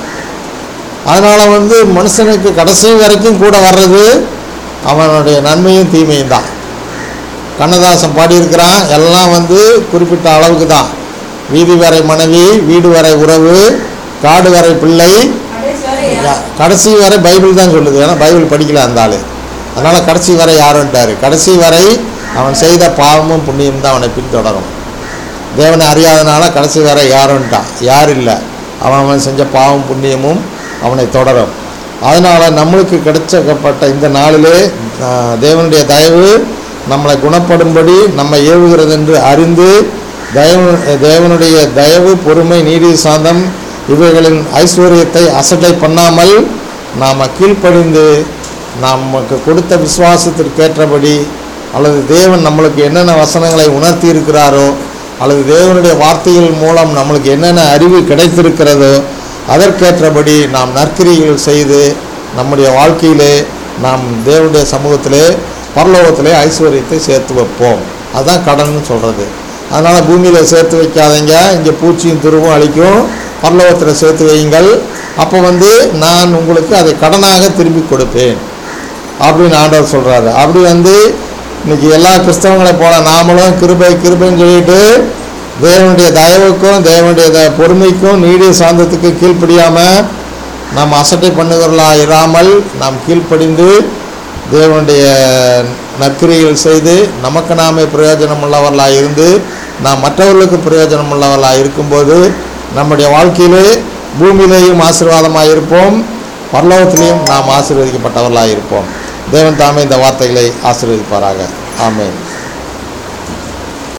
அதனால் வந்து மனுஷனுக்கு கடைசி வரைக்கும் கூட வர்றது அவனுடைய நன்மையும் தீமையும் தான் கண்ணதாசன் பாடியிருக்கிறான் எல்லாம் வந்து குறிப்பிட்ட அளவுக்கு தான் வீதி வரை மனைவி வீடு வரை உறவு காடு வரை பிள்ளை கடைசி வரை யா- கடைசி வரை பைபிள் தான் சொல்லுது ஏன்னா பைபிள் படிக்கல அந்த ஆள் அதனால் கடைசி வரை யாருன்ட்டார் கடைசி வரை அவன் செய்த பாவமும் புண்ணியம் தான் அவனை பின்தொடரும் தேவனை அறியாதனால கடைசி வரை யாருன்ட்டான் யார் இல்லை அவன் அவன் செஞ்ச பாவம் புண்ணியமும் அவனை தொடரும் அதனால் நம்மளுக்கு கிடைச்சப்பட்ட இந்த நாளிலே ஆஹ், தேவனுடைய தயவு நம்மளை குணப்படும்படி நம்மை ஏவுகிறது என்று அறிந்து தயவு தேவனுடைய தயவு பொறுமை நீதி சாந்தம் இவைகளின் ஐஸ்வர்யத்தை அசட்டை பண்ணாமல் நாம் கீழ்ப்படிந்து நமக்கு கொடுத்த விசுவாசத்திற்கேற்றபடி அல்லது தேவன் நம்மளுக்கு என்னென்ன வசனங்களை உணர்த்தி இருக்கிறாரோ அல்லது தேவனுடைய வார்த்தைகள் மூலம் நம்மளுக்கு என்னென்ன அறிவு கிடைத்திருக்கிறதோ அதற்கேற்றபடி நாம் நற்கிரிகள் செய்து நம்முடைய வாழ்க்கையிலே நாம் தேவனுடைய சமூகத்திலே பரலோகத்திலே ஐஸ்வர்யத்தை சேர்த்து வைப்போம் அதுதான் கடன்னு சொல்கிறது அதனால் பூமியில் சேர்த்து வைக்காதீங்க இங்கே பூச்சியும் துருவும் அழிக்கும் பரலோகத்தில் சேர்த்து வையுங்கள் அப்போ வந்து நான் உங்களுக்கு அதை கடனாக திரும்பி கொடுப்பேன் அப்படின்னு ஆண்டவர் சொல்கிறாரு அப்படி வந்து இன்னைக்கு எல்லா கிறிஸ்தவங்களை போல நாமளும் கிருபை கிருபைன்னு சொல்லிட்டு தேவனுடைய தயவுக்கும் தேவனுடைய த- பொறுமைக்கும் நீடிய சாந்தத்துக்கும் கீழ்ப்படியாமல் நாம் அசட்டை பண்ணுகிறவர்களாக இராமல் நாம் கீழ்ப்படிந்து தேவனுடைய நற்கிரிகள் செய்து நமக்கு நாமே பிரயோஜனம் உள்ளவர்களாக இருந்து நாம் மற்றவர்களுக்கு பிரயோஜனம் உள்ளவர்களாக இருக்கும்போது நம்முடைய வாழ்க்கையிலே பூமியிலேயும் ஆசீர்வாதமாக இருப்போம் பரலோகத்திலேயும் நாம் ஆசீர்வதிக்கப்பட்டவர்களாக இருப்போம் தேவன் தாமே இந்த வார்த்தைகளை ஆசீர்வதிப்பாராக ஆமென்